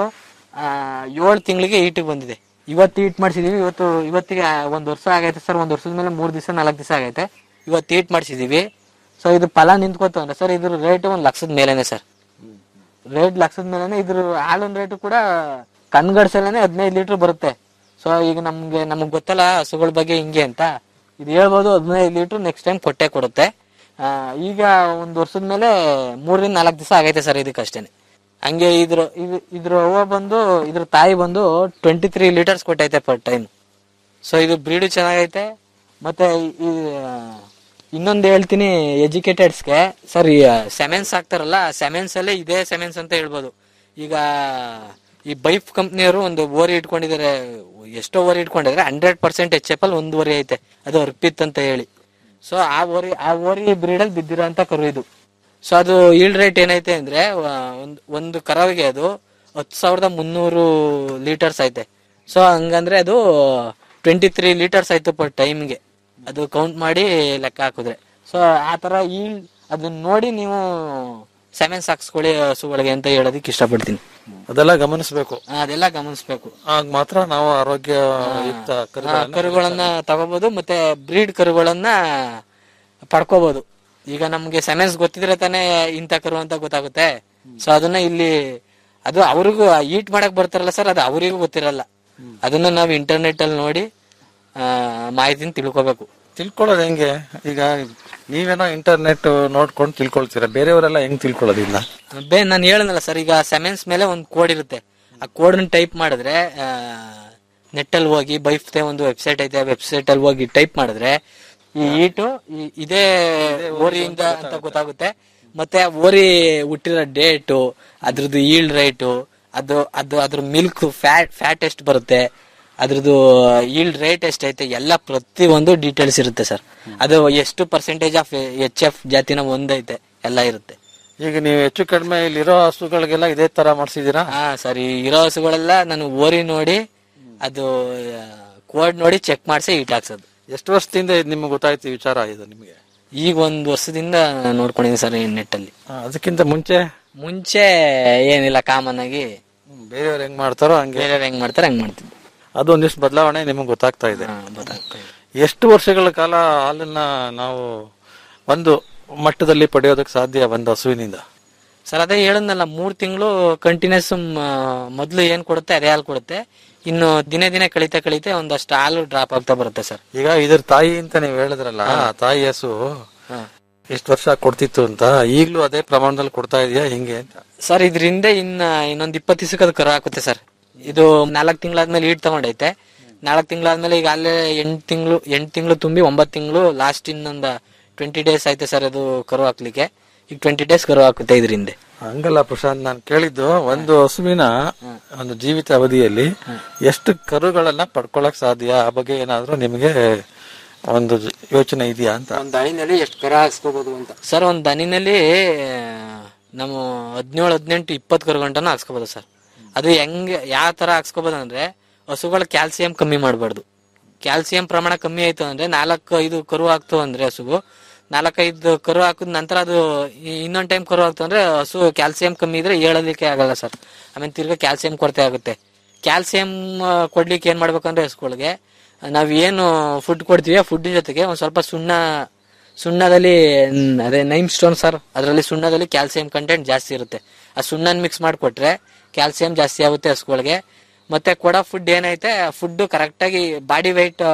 Speaker 14: ಏಳು ತಿಂಗಳಿಗೆ ಈಟಿಗೆ ಬಂದಿದೆ ಇವತ್ತು ಈಟ್ ಮಾಡಿಸಿದೀವಿ ಇವತ್ತು ಇವತ್ತಿಗೆ ಒಂದ್ ವರ್ಷ ಆಗೈತೆ ಸರ್ ಒಂದ್ ವರ್ಷದ ಮೇಲೆ ಮೂರ್ ದಿವಸ ನಾಲ್ಕು ದಿವಸ ಆಗೈತೆ ಇವತ್ತು ಈಟ್ ಮಾಡಿಸಿದೀವಿ ಸೊ ಇದು ಫಲ ನಿಂತ್ಕೋತು ಅಂದ್ರೆ ಸರ್ ಇದ್ರ ರೇಟ್ ಒಂದ್ ಲಕ್ಷದ ಮೇಲೆನೆ ಸರ್ ರೇಟ್ ಲಕ್ಷದ ಮೇಲೆನೆ ಇದ್ರ ಹಾಲಿನ ರೇಟ್ ಕೂಡ ಕಣ್ಗಡ್ಸಲೇನೆ ಹದಿನೈದು ಲೀಟರ್ ಬರುತ್ತೆ ಸೊ ಈಗ ನಮ್ಗೆ ನಮಗ್ ಗೊತ್ತಲ್ಲ ಹಸುಗಳ ಬಗ್ಗೆ ಹಿಂಗೆ ಅಂತ ಇದು ಹೇಳ್ಬೋದು ಹದಿನೈದು ಲೀಟರ್ ನೆಕ್ಸ್ಟ್ ಟೈಮ್ ಕೊಟ್ಟೆ ಕೊಡುತ್ತೆ ಆ, ಈಗ ಒಂದ್ ವರ್ಷದ ಮೇಲೆ ಮೂರರಿಂದ ನಾಲ್ಕು ದಿವಸ ಆಗೈತೆ ಸರ್ ಇದಕ್ಕೆ ಅಷ್ಟೇನೆ ಹಂಗೆ ಇದ್ರ ಇದ್- ಇದ್ರ ಅವ್ವ ಬಂದು ಇದ್ರ ತಾಯಿ ಬಂದು ಟ್ವೆಂಟಿ ತ್ರೀ ಲೀಟರ್ಸ್ ಕೊಟ್ಟೈತೆ ಪರ್ ಟೈಮ್ ಸೊ ಇದು ಬ್ರೀಡು ಚೆನ್ನಾಗೈತೆ ಮತ್ತೆ ಈ ಇನ್ನೊಂದು ಹೇಳ್ತೀನಿ ಎಜುಕೇಟೆಡ್ಸ್ಗೆ ಸರ್ ಈ ಸೆಮೆನ್ಸ್ ಹಾಕ್ತಾರಲ್ಲ ಸೆಮೆನ್ಸ್ ಅಲ್ಲೇ ಇದೇ ಸೆಮೆನ್ಸ್ ಅಂತ ಹೇಳ್ಬೋದು ಈಗ ಈ ಬೈಫ್ ಕಂಪ್ನಿಯವರು ಒಂದು ಓರಿ ಇಟ್ಕೊಂಡಿದ್ದಾರೆ ಎಷ್ಟೋ ಓರಿ ಇಟ್ಕೊಂಡಿದ್ರೆ ಹಂಡ್ರೆಡ್ ಪರ್ಸೆಂಟ್ ಎಚ್ ಎಫ್ ಅಲ್ಲಿ ಒಂದು ಓರಿ ಐತೆ ಅದು ಅರ್ಪಿತ್ ಅಂತ ಹೇಳಿ ಸೊ ಆ ಓರಿ ಆ ಓರಿ ಬ್ರೀಡಲ್ಲಿ ಬಿದ್ದಿರೋ ಅಂತ ಕರು ಇದು ಸೊ ಅದು ಈಲ್ಡ್ ರೇಟ್ ಏನೈತೆ ಅಂದ್ರೆ ಆ, ಒಂದ್ ಒಂದು ಕರಾವಿಗೆ ಅದು ಹತ್ತು ಸಾವಿರದ ಮುನ್ನೂರು ಲೀಟರ್ಸ್ ಐತೆ ಸೊ ಹಂಗಂದ್ರೆ ಅದು ಟ್ವೆಂಟಿ ತ್ರೀ ಲೀಟರ್ಸ್ ಆಯ್ತು ಪರ್ ಟೈಮ್ಗೆ ಅದು ಕೌಂಟ್ ಮಾಡಿ ಲೆಕ್ಕ ಹಾಕಿದ್ರೆ ಸೊ ಆ ತರ ಈ ಅದನ್ನ ನೋಡಿ ನೀವು ಸೆವೆನ್ಸ್ ಹಾಕ್ಸ್ಕೊಳ್ಳಿ ಹಸುಗಳಿಗೆ ಅಂತ ಹೇಳೋದಕ್ಕೆ ಇಷ್ಟಪಡ್ತೀನಿ
Speaker 12: ಅದೆಲ್ಲ ಗಮನಿಸಬೇಕು
Speaker 14: ಅದೆಲ್ಲ ಗಮನಿಸ್ಬೇಕು
Speaker 12: ಆಗ ಮಾತ್ರ ನಾವು ಆರೋಗ್ಯಯುಕ್ತ
Speaker 14: ಆ,
Speaker 12: ಕರುಗಳನ್ನ
Speaker 14: ಕರುಗಳನ್ನ ತಗೋಬಹುದು ಮತ್ತೆ ಬ್ರೀಡ್ ಕರುಗಳನ್ನ ಪಡ್ಕೋಬಹುದು ಈಗ ನಮ್ಗೆ ಸೆಮೆನ್ಸ್ ಗೊತ್ತಿದ್ರೆ ತಾನೇ ಇಂಥ ಕರು ಅಂತ ಗೊತ್ತಾಗುತ್ತೆ ಸೊ ಅದನ್ನ ಇಲ್ಲಿ ಅದು ಅವ್ರಿಗೂ ಈಟ್ ಮಾಡಕ್ ಬರ್ತಾರಲ್ಲ ಸರ್ ಅದು ಅವರಿಗೂ ಗೊತ್ತಿರಲ್ಲ ಅದನ್ನ ನಾವು ಇಂಟರ್ನೆಟ್ ಅಲ್ಲಿ ನೋಡಿ ಆ, ಮಾಹಿತಿನ ತಿಳ್ಕೊಬೇಕು
Speaker 12: ತಿಳ್ಕೊಳ್ಳೋದು ಹೆಂಗೆ ಈಗ ನೀವೇನೋ ಇಂಟರ್ನೆಟ್ ನೋಡ್ಕೊಂಡು ತಿಳ್ಕೊಳ್ತೀರಾ ಬೇರೆಯವರೆಲ್ಲ ಹೆಂಗ್ ತಿಳ್ಕೊಳ್ಳೋದಿಲ್ಲ
Speaker 14: ಬೇ ನಾನು ಹೇಳನಲ್ಲ ಸರ್ ಈಗ ಸೆಮೆನ್ಸ್ ಮೇಲೆ ಒಂದು ಕೋಡ್ ಇರುತ್ತೆ ಆ ಕೋಡ್ ಟೈಪ್ ಮಾಡಿದ್ರೆ ನೆಟ್ ಅಲ್ಲಿ ಹೋಗಿ ಬೈಫ್ತೆ ಒಂದು ವೆಬ್ಸೈಟ್ ಐತೆ ವೆಬ್ಸೈಟ್ ಅಲ್ಲಿ ಹೋಗಿ ಟೈಪ್ ಮಾಡಿದ್ರೆ ಈ ಈಟು ಈ- ಇದೇ ಓರಿಯಿಂದ ಅಂತ ಗೊತ್ತಾಗುತ್ತೆ ಮತ್ತೆ ಆ ಓರಿ ಹುಟ್ಟಿರೋ ಡೇಟು ಅದ್ರದ್ದು ಈಲ್ಡ್ ರೇಟು ಅದು ಅದು ಅದ್ರ ಮಿಲ್ಕ್ ಫ್ಯಾಟ್ ಫ್ಯಾಟ್ ಎಷ್ಟು ಬರುತ್ತೆ ಅದ್ರದ್ದು ಈಲ್ಡ್ ರೇಟ್ ಎಷ್ಟೈತೆ ಎಲ್ಲ ಪ್ರತಿ ಒಂದು ಡೀಟೇಲ್ಸ್ ಇರುತ್ತೆ ಸರ್ ಅದು ಎಷ್ಟು ಪರ್ಸೆಂಟೇಜ್ ಆಫ್ ಎಚ್ ಎಫ್ ಜಾತಿನ ಒಂದೈತೆ ಎಲ್ಲ ಇರುತ್ತೆ
Speaker 12: ಈಗ ನೀವು ಹೆಚ್ಚು ಕಡಿಮೆ ಇಲ್ಲಿರೋ ಹಸುಗಳಿಗೆಲ್ಲ ಇದೇ ತರ ಮಾಡಿಸಿದೀರಾ
Speaker 14: ಹಾ ಸರಿ ಇರೋ ಹಸುಗಳೆಲ್ಲ ನಾನು ಓರಿ ನೋಡಿ ಅದು ಕೋಡ್ ನೋಡಿ ಚೆಕ್ ಮಾಡಿಸಿ ಈಟ್ ಹಾಕ್ಸೋದು
Speaker 12: ಎಷ್ಟು ವರ್ಷದಿಂದ ಇದು ನಿಮ್ಗೆ ಗೊತ್ತಾಯ್ತು ಈ ವಿಚಾರ ಇದು ನಿಮಗೆ
Speaker 14: ಈಗ ಒಂದ್ ವರ್ಷದಿಂದ ನೋಡ್ಕೊಂಡಿದ್ದೀನಿ ಸರ್ ನೆಟ್ ಅಲ್ಲಿ
Speaker 12: ಅದಕ್ಕಿಂತ ಮುಂಚೆ
Speaker 14: ಮುಂಚೆ ಏನಿಲ್ಲ ಕಾಮನ್ ಆಗಿ
Speaker 12: ಬೇರೆಯವ್ರು ಹೆಂಗ್ ಮಾಡ್ತಾರೋ ಹಂಗೆ
Speaker 14: ಬೇರೆಯವ್ರು ಹೆಂಗ್ ಮಾಡ್ತಾರೆ ಹಂಗ್ ಮಾಡ್ತಿದ್ದೆ
Speaker 12: ಅದು ಒಂದಿಷ್ಟು ಬದಲಾವಣೆ ನಿಮಗೆ ಗೊತ್ತಾಗ್ತಾ ಇದೆ ಎಷ್ಟು ವರ್ಷಗಳ ಕಾಲ ಹಾಲನ್ನ ನಾವು ಒಂದು ಮಟ್ಟದಲ್ಲಿ ಪಡೆಯೋದಕ್ಕೆ ಸಾಧ್ಯ ಒಂದು ಹಸುವಿನಿಂದ
Speaker 14: ಸರ್ ಅದೇ ಹೇಳದ್ನಲ್ಲ ಮೂರ್ ತಿಂಗಳು ಕಂಟಿನ್ಯೂಸ್ ಮೊದ್ಲು ಏನ್ ಕೊಡುತ್ತೆ ಅದೇ ಹಾಲು ಕೊಡುತ್ತೆ ಇನ್ನು ದಿನೇ ದಿನೇ ಕಳಿತಾ ಕಳಿತಾ ಒಂದಷ್ಟು ಹಾಲು ಡ್ರಾಪ್ ಆಗ್ತಾ ಬರುತ್ತೆ ಸರ್
Speaker 12: ಈಗ ಇದ್ರ ತಾಯಿ ಅಂತ ನೀವು ಹೇಳಿದ್ರಲ್ಲ ಆ ತಾಯಿ ಹಸು ಎಷ್ಟು ವರ್ಷ ಕೊಡ್ತಿತ್ತು ಅಂತ ಈಗ್ಲೂ ಅದೇ ಪ್ರಮಾಣದಲ್ಲಿ ಕೊಡ್ತಾ ಇದೆಯಾ ಹಿಂಗೆ ಅಂತ
Speaker 14: ಸರ್ ಇದ್ರಿಂದ ಇನ್ನ ಇನ್ನೊಂದ್ ಇಪ್ಪತ್ತು ದಿವಸಕ್ಕೆ ಅದು ಕರು ಹಾಕುತ್ತೆ ಸರ್ ಇದು ನಾಲ್ಕು ತಿಂಗಳಾದ್ಮೇಲೆ ಈಡ್ ತಗೊಂಡೈತೆ ನಾಲ್ಕು ತಿಂಗಳಾದ್ಮೇಲೆ ಈಗ ಅಲ್ಲೇ ಎಂಟ್ ತಿಂಗಳು ಎಂಟ್ ತಿಂಗಳು ತುಂಬಿ ಒಂಬತ್ತು ತಿಂಗಳು ಲಾಸ್ಟ್ ಇನ್ನೊಂದ್ ಟ್ವೆಂಟಿ ಡೇಸ್ ಐತೆ ಸರ್ ಅದು ಕರು ಹಾಕ್ಲಿಕ್ಕೆ ಈಗ ಟ್ವೆಂಟಿ ಡೇಸ್ ಕರು ಹಾಕುತ್ತೆ ಇದರಿಂದ
Speaker 12: ಹಂಗಲ್ಲ ಪ್ರಶಾಂತ್ ನಾನು ಕೇಳಿದ್ದು ಒಂದು ಹಸುವಿನ ಒಂದು ಜೀವಿತ ಅವಧಿಯಲ್ಲಿ ಎಷ್ಟು ಕರುಗಳನ್ನ ಪಡ್ಕೊಳಕ್ ಸಾಧ್ಯ ಆ ಬಗ್ಗೆ ಏನಾದ್ರೂ ನಿಮಗೆ ಒಂದು ಜ- ಯೋಚನೆ ಇದೆಯಾ ಅಂತ
Speaker 13: ಒಂದ್ ಹಳಿನಲ್ಲಿ ಎಷ್ಟು ಕರ ಹಾಕ್ಸ್ಕೋಬಹುದು ಅಂತ
Speaker 14: ಸರ್ ಒಂದ್ ದನಿನಲ್ಲಿ ನಾವು ಹದಿನೇಳು ಹದಿನೆಂಟು ಇಪ್ಪತ್ತು ಕರು ಗಂಟನೂ ಹಾಕ್ಸ್ಕೋಬೋದು ಸರ್ ಅದು ಹೆಂಗ್ ಯಾವ ತರ ಹಾಕ್ಸ್ಕೋಬೋದು ಅಂದ್ರೆ ಹಸುಗಳ ಕ್ಯಾಲ್ಸಿಯಂ ಕಮ್ಮಿ ಮಾಡಬಾರ್ದು ಕ್ಯಾಲ್ಸಿಯಂ ಪ್ರಮಾಣ ಕಮ್ಮಿ ಆಯ್ತು ಅಂದ್ರೆ ನಾಲ್ಕು ಐದು ಕರು ಹಾಕ್ತು ಅಂದ್ರೆ ಹಸುಗು ನಾಲ್ಕೈದು ಕರು ಹಾಕಿದ ನಂತರ ಅದು ಇ- ಇನ್ನೊಂದ್ ಟೈಮ್ ಕರು ಹಾಕ್ತು ಅಂದ್ರೆ ಹಸು ಕ್ಯಾಲ್ಸಿಯಂ ಕಮ್ಮಿ ಇದ್ರೆ ಹೇಳಲಿಕ್ಕೆ ಆಗಲ್ಲ ಸರ್ ಆಮೇಲೆ ತಿರ್ಗಾ ಕ್ಯಾಲ್ಸಿಯಂ ಕೊರತೆ ಆಗುತ್ತೆ ಕ್ಯಾಲ್ಸಿಯಂ ಕೊಡ್ಲಿಕ್ಕೆ ಏನ್ ಮಾಡ್ಬೇಕಂದ್ರೆ ಹಸುಗಳಿಗೆ ನಾವ್ ಏನು ಫುಡ್ ಕೊಡ್ತೀವಿ ಆ ಫುಡ್ ಜೊತೆಗೆ ಒಂದ್ ಸ್ವಲ್ಪ ಸುಣ್ಣ ಸುಣ್ಣದಲ್ಲಿ ನ್- ಅದೇ ನೈಮ್ ಸ್ಟೋನ್ ಸರ್ ಅದರಲ್ಲಿ ಸುಣ್ಣದಲ್ಲಿ ಕ್ಯಾಲ್ಸಿಯಂ ಕಂಟೆಂಟ್ ಜಾಸ್ತಿ ಇರುತ್ತೆ ಆ ಸುಣ್ಣನ ಮಿಕ್ಸ್ ಮಾಡಿಕೊಟ್ರೆ ಕ್ಯಾಲ್ಸಿಯಂ ಜಾಸ್ತಿ ಆಗುತ್ತೆ ಹಸುಗಳಿಗೆ ಮತ್ತೆ ಕೊಡೋ ಫುಡ್ ಏನೈತೆ ಫುಡ್ ಕರೆಕ್ಟಾಗಿ ಬಾಡಿ ವೆಯ್ಟ್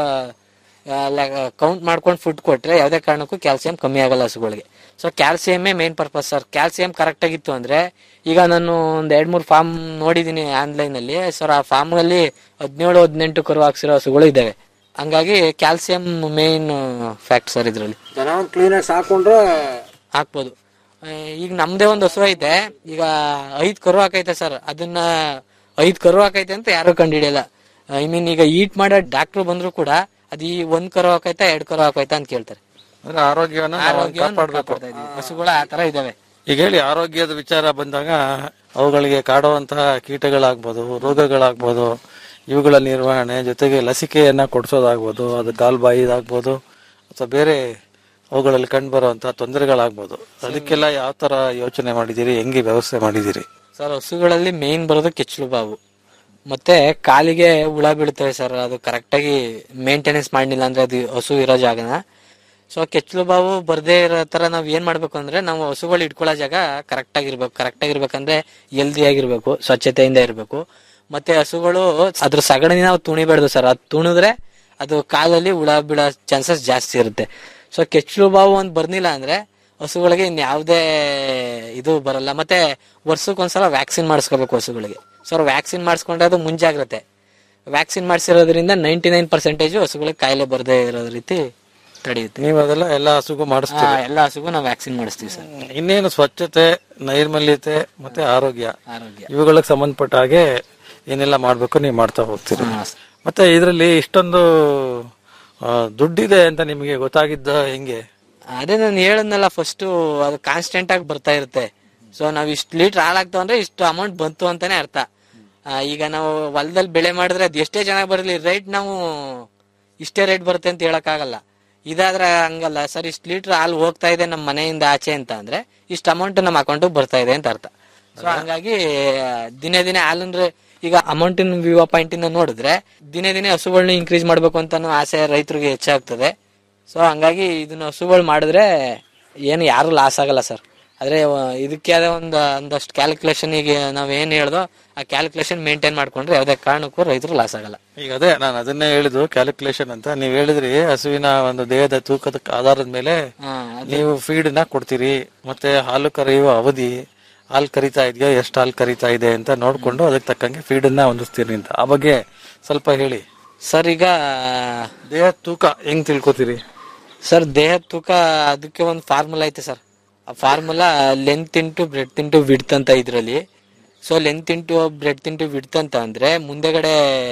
Speaker 14: ಕೌಂಟ್ ಮಾಡ್ಕೊಂಡು ಫುಡ್ ಕೊಟ್ರೆ ಯಾವುದೇ ಕಾರಣಕ್ಕೂ ಕ್ಯಾಲ್ಸಿಯಂ ಕಮ್ಮಿ ಆಗಲ್ಲ ಹಸುಗಳಿಗೆ ಸೊ ಕ್ಯಾಲ್ಸಿಯಮ್ಮೇ main purpose sir calcium correct ಆಗಿತ್ತು ಅಂದ್ರೆ ಈಗ ನಾನು ಒಂದ್ ಎರಡ್ ಮೂರ್ ಫಾರ್ಮ್ ನೋಡಿದೀನಿ ಆನ್ಲೈನ್ ಅಲ್ಲಿ ಸರ್ ಆ ಫಾರ್ಮ್ ಅಲ್ಲಿ ಹದಿನೇಳು ಹದಿನೆಂಟು ಕರು ಹಾಕ್ಸಿರೋ ಹಸುಗಳು ಇದಾವೆ ಹಂಗಾಗಿ ಕ್ಯಾಲ್ಸಿಯಂ ಮೇನ್ ಫ್ಯಾಕ್ಟ್ ಸರ್ ಇದ್ರಲ್ಲಿ
Speaker 13: ದನ ಕ್ಲೀನ್ ಆಗಿ ಸಾಕೊಂಡ್ರೆ
Speaker 14: ಹಾಕ್ಬೋದು ಆ, ಈಗ ನಮ್ದೇ ಒಂದು ಹಸು ಐತೆ ಈಗ ಐದ್ ಕರು ಹಾಕೈತೆ ಸರ್ ಅದನ್ನ ಐದ್ ಕರು ಹಾಕೈತೆ ಅಂತ ಯಾರು ಕಂಡಿಡಿಯಲ್ಲ ಐ ಮೀನ್ ಈಗ ಈಟ್ ಮಾಡೋ ಡಾಕ್ಟರ್ ಬಂದ್ರು ಕೂಡ ಅದ್ ಈ ಒಂದ್ ಕರು ಹಾಕೈತಾ ಎರಡ್ ಕರು ಹಾಕೈತಾ ಅಂತ ಕೇಳ್ತಾರೆ
Speaker 12: ಅಂದ್ರೆ ಆರೋಗ್ಯವನ್ನ ನಾವು
Speaker 14: ಆರೋಗ್ಯವನ್ನು
Speaker 12: ಕಾಪಾಡ್ಬೇಕು
Speaker 14: ಕಾಪಾಡ್ತಾ ಇದೀವಿ. ಹಸುಗಳು ಆ ತರ ಇದಾವೆ
Speaker 12: ಈಗ ಹೇಳಿ ಆರೋಗ್ಯದ ವಿಚಾರ ಬಂದಾಗ ಅವುಗಳಿಗೆ ಕಾಡುವಂತಹ ಕೀಟಗಳಾಗ್ಬೋದು ರೋಗಗಳಾಗ್ಬೋದು ಇವುಗಳ ನಿರ್ವಹಣೆ ಜೊತೆಗೆ ಲಸಿಕೆಯನ್ನ ಕೊಡಿಸೋದಾಗ್ಬೋದು ಅದು ಕಾಲ್ಬಾಯಿದಾಗ್ಬೋದು ಅಥವಾ ಬೇರೆ ಅವುಗಳಲ್ಲಿ ಕಂಡು ಬರುವಂತಹ ತೊಂದರೆಗಳಾಗ್ಬೋದು ಅದಕ್ಕೆಲ್ಲ ಯಾವ ತರ ಯೋಚನೆ ಮಾಡಿದಿರಿ ಹೆಂಗೆ ವ್ಯವಸ್ಥೆ ಮಾಡಿದಿರಿ
Speaker 14: ಸರ್ ಹಸುಗಳಲ್ಲಿ ಮೇನ್ ಬರೋದು ಕೆಚ್ಚಲು ಬಾವು ಮತ್ತೆ ಕಾಲಿಗೆ ಹುಳ ಬೀಳ್ತವೆ ಸರ್ ಅದು ಕರೆಕ್ಟಾಗಿ ಮೇಂಟೆನೆನ್ಸ್ ಮಾಡಲಿಲ್ಲ ಅಂದ್ರೆ ಅದು ಹಸು ಇರೋ ಜಾಗನ ಸೊ ಕೆಚ್ಚಲು ಬಾವು ಬರ್ದೇ ಇರೋ ತರ ನಾವ್ ಏನ್ ಮಾಡ್ಬೇಕು ಅಂದ್ರೆ ನಾವು ಹಸುಗಳು ಇಟ್ಕೊಳ್ಳೋ ಜಾಗ ಕರೆಕ್ಟ್ ಆಗಿರ್ಬೇಕು ಕರೆಕ್ಟ್ ಆಗಿರ್ಬೇಕಂದ್ರೆ ಹೆಲ್ದಿ ಆಗಿರ್ಬೇಕು ಸ್ವಚ್ಛತೆಯಿಂದ ಇರ್ಬೇಕು ಮತ್ತೆ ಹಸುಗಳು ಅದ್ರ ಸಗಣಿ ನಾವು ತುಣಿಬೇಡ್ದು ಸರ್ ಅದು ತುಣಿದ್ರೆ ಅದು ಕಾಲಲ್ಲಿ ಹುಳ ಬೀಳೋ ಚಾನ್ಸಸ್ ಜಾಸ್ತಿ ಇರುತ್ತೆ ಸೊ ಕೆಚ್ಚಲು ಬಾವು ಒಂದ್ ಬರ್ನಿಲ್ಲ ಅಂದ್ರೆ ಹಸುಗಳಿಗೆ ಇನ್ಯಾವುದೇ ಇದು ಬರಲ್ಲ ಮತ್ತೆ ವರ್ಷಕ್ಕೊಂದ್ಸಲ ವ್ಯಾಕ್ಸಿನ್ ಮಾಡಿಸ್ಕೋಬೇಕು ಹಸುಗಳಿಗೆ ಸೊ ವ್ಯಾಕ್ಸಿನ್ ಮಾಡಿಸ್ಕೊಂಡ್ರೆ ಅದು ಮುಂಜಾಗ್ರತೆ ವ್ಯಾಕ್ಸಿನ್ ಮಾಡಿಸಿರೋದ್ರಿಂದ ನೈಂಟಿ ನೈನ್ ಪರ್ಸೆಂಟೇಜ್ ಹಸುಗಳಿಗೆ ಕಾಯಿಲೆ ಬರದೇ ಇರೋ ರೀತಿ ತಡೆಯುತ್ತೆ
Speaker 12: ನೀವು ಅದೆಲ್ಲ ಎಲ್ಲ ಹಸುಗೂ
Speaker 14: ಹಾ,
Speaker 12: ಮಾಡಿಸ್ತೀರಿ
Speaker 14: ಎಲ್ಲ ಹಸುಗೂ ನಾವು ವ್ಯಾಕ್ಸಿನ್ ಮಾಡಿಸ್ತೀವಿ ಸರ್
Speaker 12: ಇನ್ನೇನು ಸ್ವಚ್ಛತೆ ನೈರ್ಮಲ್ಯತೆ ಮತ್ತೆ ಆರೋಗ್ಯ
Speaker 14: ಆರೋಗ್ಯ
Speaker 12: ಇವುಗಳಿಗೆ ಸಂಬಂಧಪಟ್ಟ ಹಾಗೆ ಏನೆಲ್ಲ ಮಾಡ್ಬೇಕು ನೀವು ಮಾಡ್ತಾ ಹೋಗ್ತೀರಿ ಮತ್ತೆ ಇದರಲ್ಲಿ ಇಷ್ಟೊಂದು ಆ, ದುಡ್ಡಿದೆ ಅಂತ ನಿಮಗೆ ಗೊತ್ತಾಗಿದ್ದ ಹೆಂಗೆ
Speaker 14: ಅದೇ ನಾನು ಹೇಳದ್ನಲ್ಲ ಫಸ್ಟ್ ಅದು ಕಾನ್ಸ್ಟೆಂಟ್ ಆಗಿ ಬರ್ತಾ ಇರುತ್ತೆ ಸೊ ನಾವ್ ಇಷ್ಟು ಲೀಟರ್ ಹಾಳಾಗ್ತಾವ ಅಂದ್ರೆ ಇಷ್ಟು ಅಮೌಂಟ್ ಬಂತು ಅಂತಾನೆ ಅರ್ಥ ಆ, ಈಗ ನಾವು ಹೊಲದಲ್ಲಿ ಬೆಳೆ ಮಾಡಿದ್ರೆ ಅದು ಎಷ್ಟೇ ಚೆನ್ನಾಗಿ ಬರಲಿ ರೇಟ್ ನಾವು ಇಷ್ಟೇ ರೇಟ್ ಬರುತ್ತೆ ಅಂತ ಹೇಳಕ್ ಆಗಲ್ಲ ಇದಾದ್ರೆ ಹಂಗಲ್ಲ ಸರ್ ಇಷ್ಟು ಲೀಟರ್ ಹಾಲು ಹೋಗ್ತಾ ಇದೆ ನಮ್ಮ ಮನೆಯಿಂದ ಆಚೆ ಅಂತ ಅಂದ್ರೆ ಇಷ್ಟು ಅಮೌಂಟ್ ನಮ್ಮ ಅಕೌಂಟಿಗೆ ಬರ್ತಾ ಇದೆ ಅಂತ ಅರ್ಥ ಸೊ ಹಂಗಾಗಿ ದಿನೇ ದಿನೇ ಹಾಲಂದ್ರೆ ಈಗ ಅಮೌಂಟಿನ ವ್ಯೂ ಪಾಯಿಂಟ್ ಇಂದ ನೋಡಿದ್ರೆ ದಿನೇ ದಿನೇ ಹಸುಗಳನ್ನ ಇನ್ಕ್ರೀಸ್ ಮಾಡ್ಬೇಕು ಅಂತ ಆಸೆ ರೈತರಿಗೆ ಹೆಚ್ಚಾಗ್ತದೆ ಸೊ ಹಂಗಾಗಿ ಇದನ್ನ ಹಸುಗಳು ಮಾಡಿದ್ರೆ ಏನು ಯಾರು ಲಾಸ್ ಆಗಲ್ಲ ಸರ್ ಆದ್ರೆ ಅಹ್, ಇದಕ್ಕೆ ಆದ ಒಂದು ಒಂದಷ್ಟು ಕ್ಯಾಲ್ಕುಲೇಷನ್ ಈಗ ನಾವ್ ಏನ್ ಹೇಳ್ದೋ ಆ ಕ್ಯಾಲ್ಕುಲೇಷನ್ ಮೇಂಟೈನ್ ಮಾಡ್ಕೊಂಡ್ರೆ ಯಾವುದೇ ಕಾರಣಕ್ಕೂ ರೈತರು ಲಾಸ್ ಆಗಲ್ಲ
Speaker 12: ಈಗ ಅದೇ ನಾನು ಅದನ್ನೇ ಹೇಳಿದ್ದು ಕ್ಯಾಲ್ಕುಲೇಷನ್ ಅಂತ ನೀವ್ ಹೇಳಿದ್ರಿ ಹಸುವಿನ ಒಂದು ದೇಹದ ತೂಕದ ಆಧಾರದ ಮೇಲೆ ನೀವು ಫೀಡ್ ನ ಕೊಡ್ತೀರಿ ಮತ್ತೆ ಹಾಲು ಕರೆಯುವ ಅವಧಿ ಹಾಲು ಕರಿತಾ ಇದೆಯಾ ಎಷ್ಟು ಹಾಲು ಕರಿತಾ ಇದೆ ಅಂತ ನೋಡ್ಕೊಂಡು ಅದಕ್ಕೆ ತಕ್ಕಂಗೆ ಫೀಡ್ ಅನ್ನ ಹೊಂದಿಸ್ತೀರಿ ಅಂತ ಆ ಬಗ್ಗೆ ಸ್ವಲ್ಪ ಹೇಳಿ
Speaker 14: ಸರ್ ಈಗ
Speaker 12: ದೇಹ ತೂಕ ಹೆಂಗ್ ತಿಳ್ಕೊತೀರಿ
Speaker 14: ಸರ್ ದೇಹದ ತೂಕ ಅದಕ್ಕೆ ಒಂದು ಫಾರ್ಮುಲಾ ಐತೆ ಸರ್ ಆ formula length into breadth into width ಅಂತ ಇದ್ರಲ್ಲಿ so length into breadth into width ಅಂತ ಅಂದ್ರೆ ಮುಂದೆಗಡೆ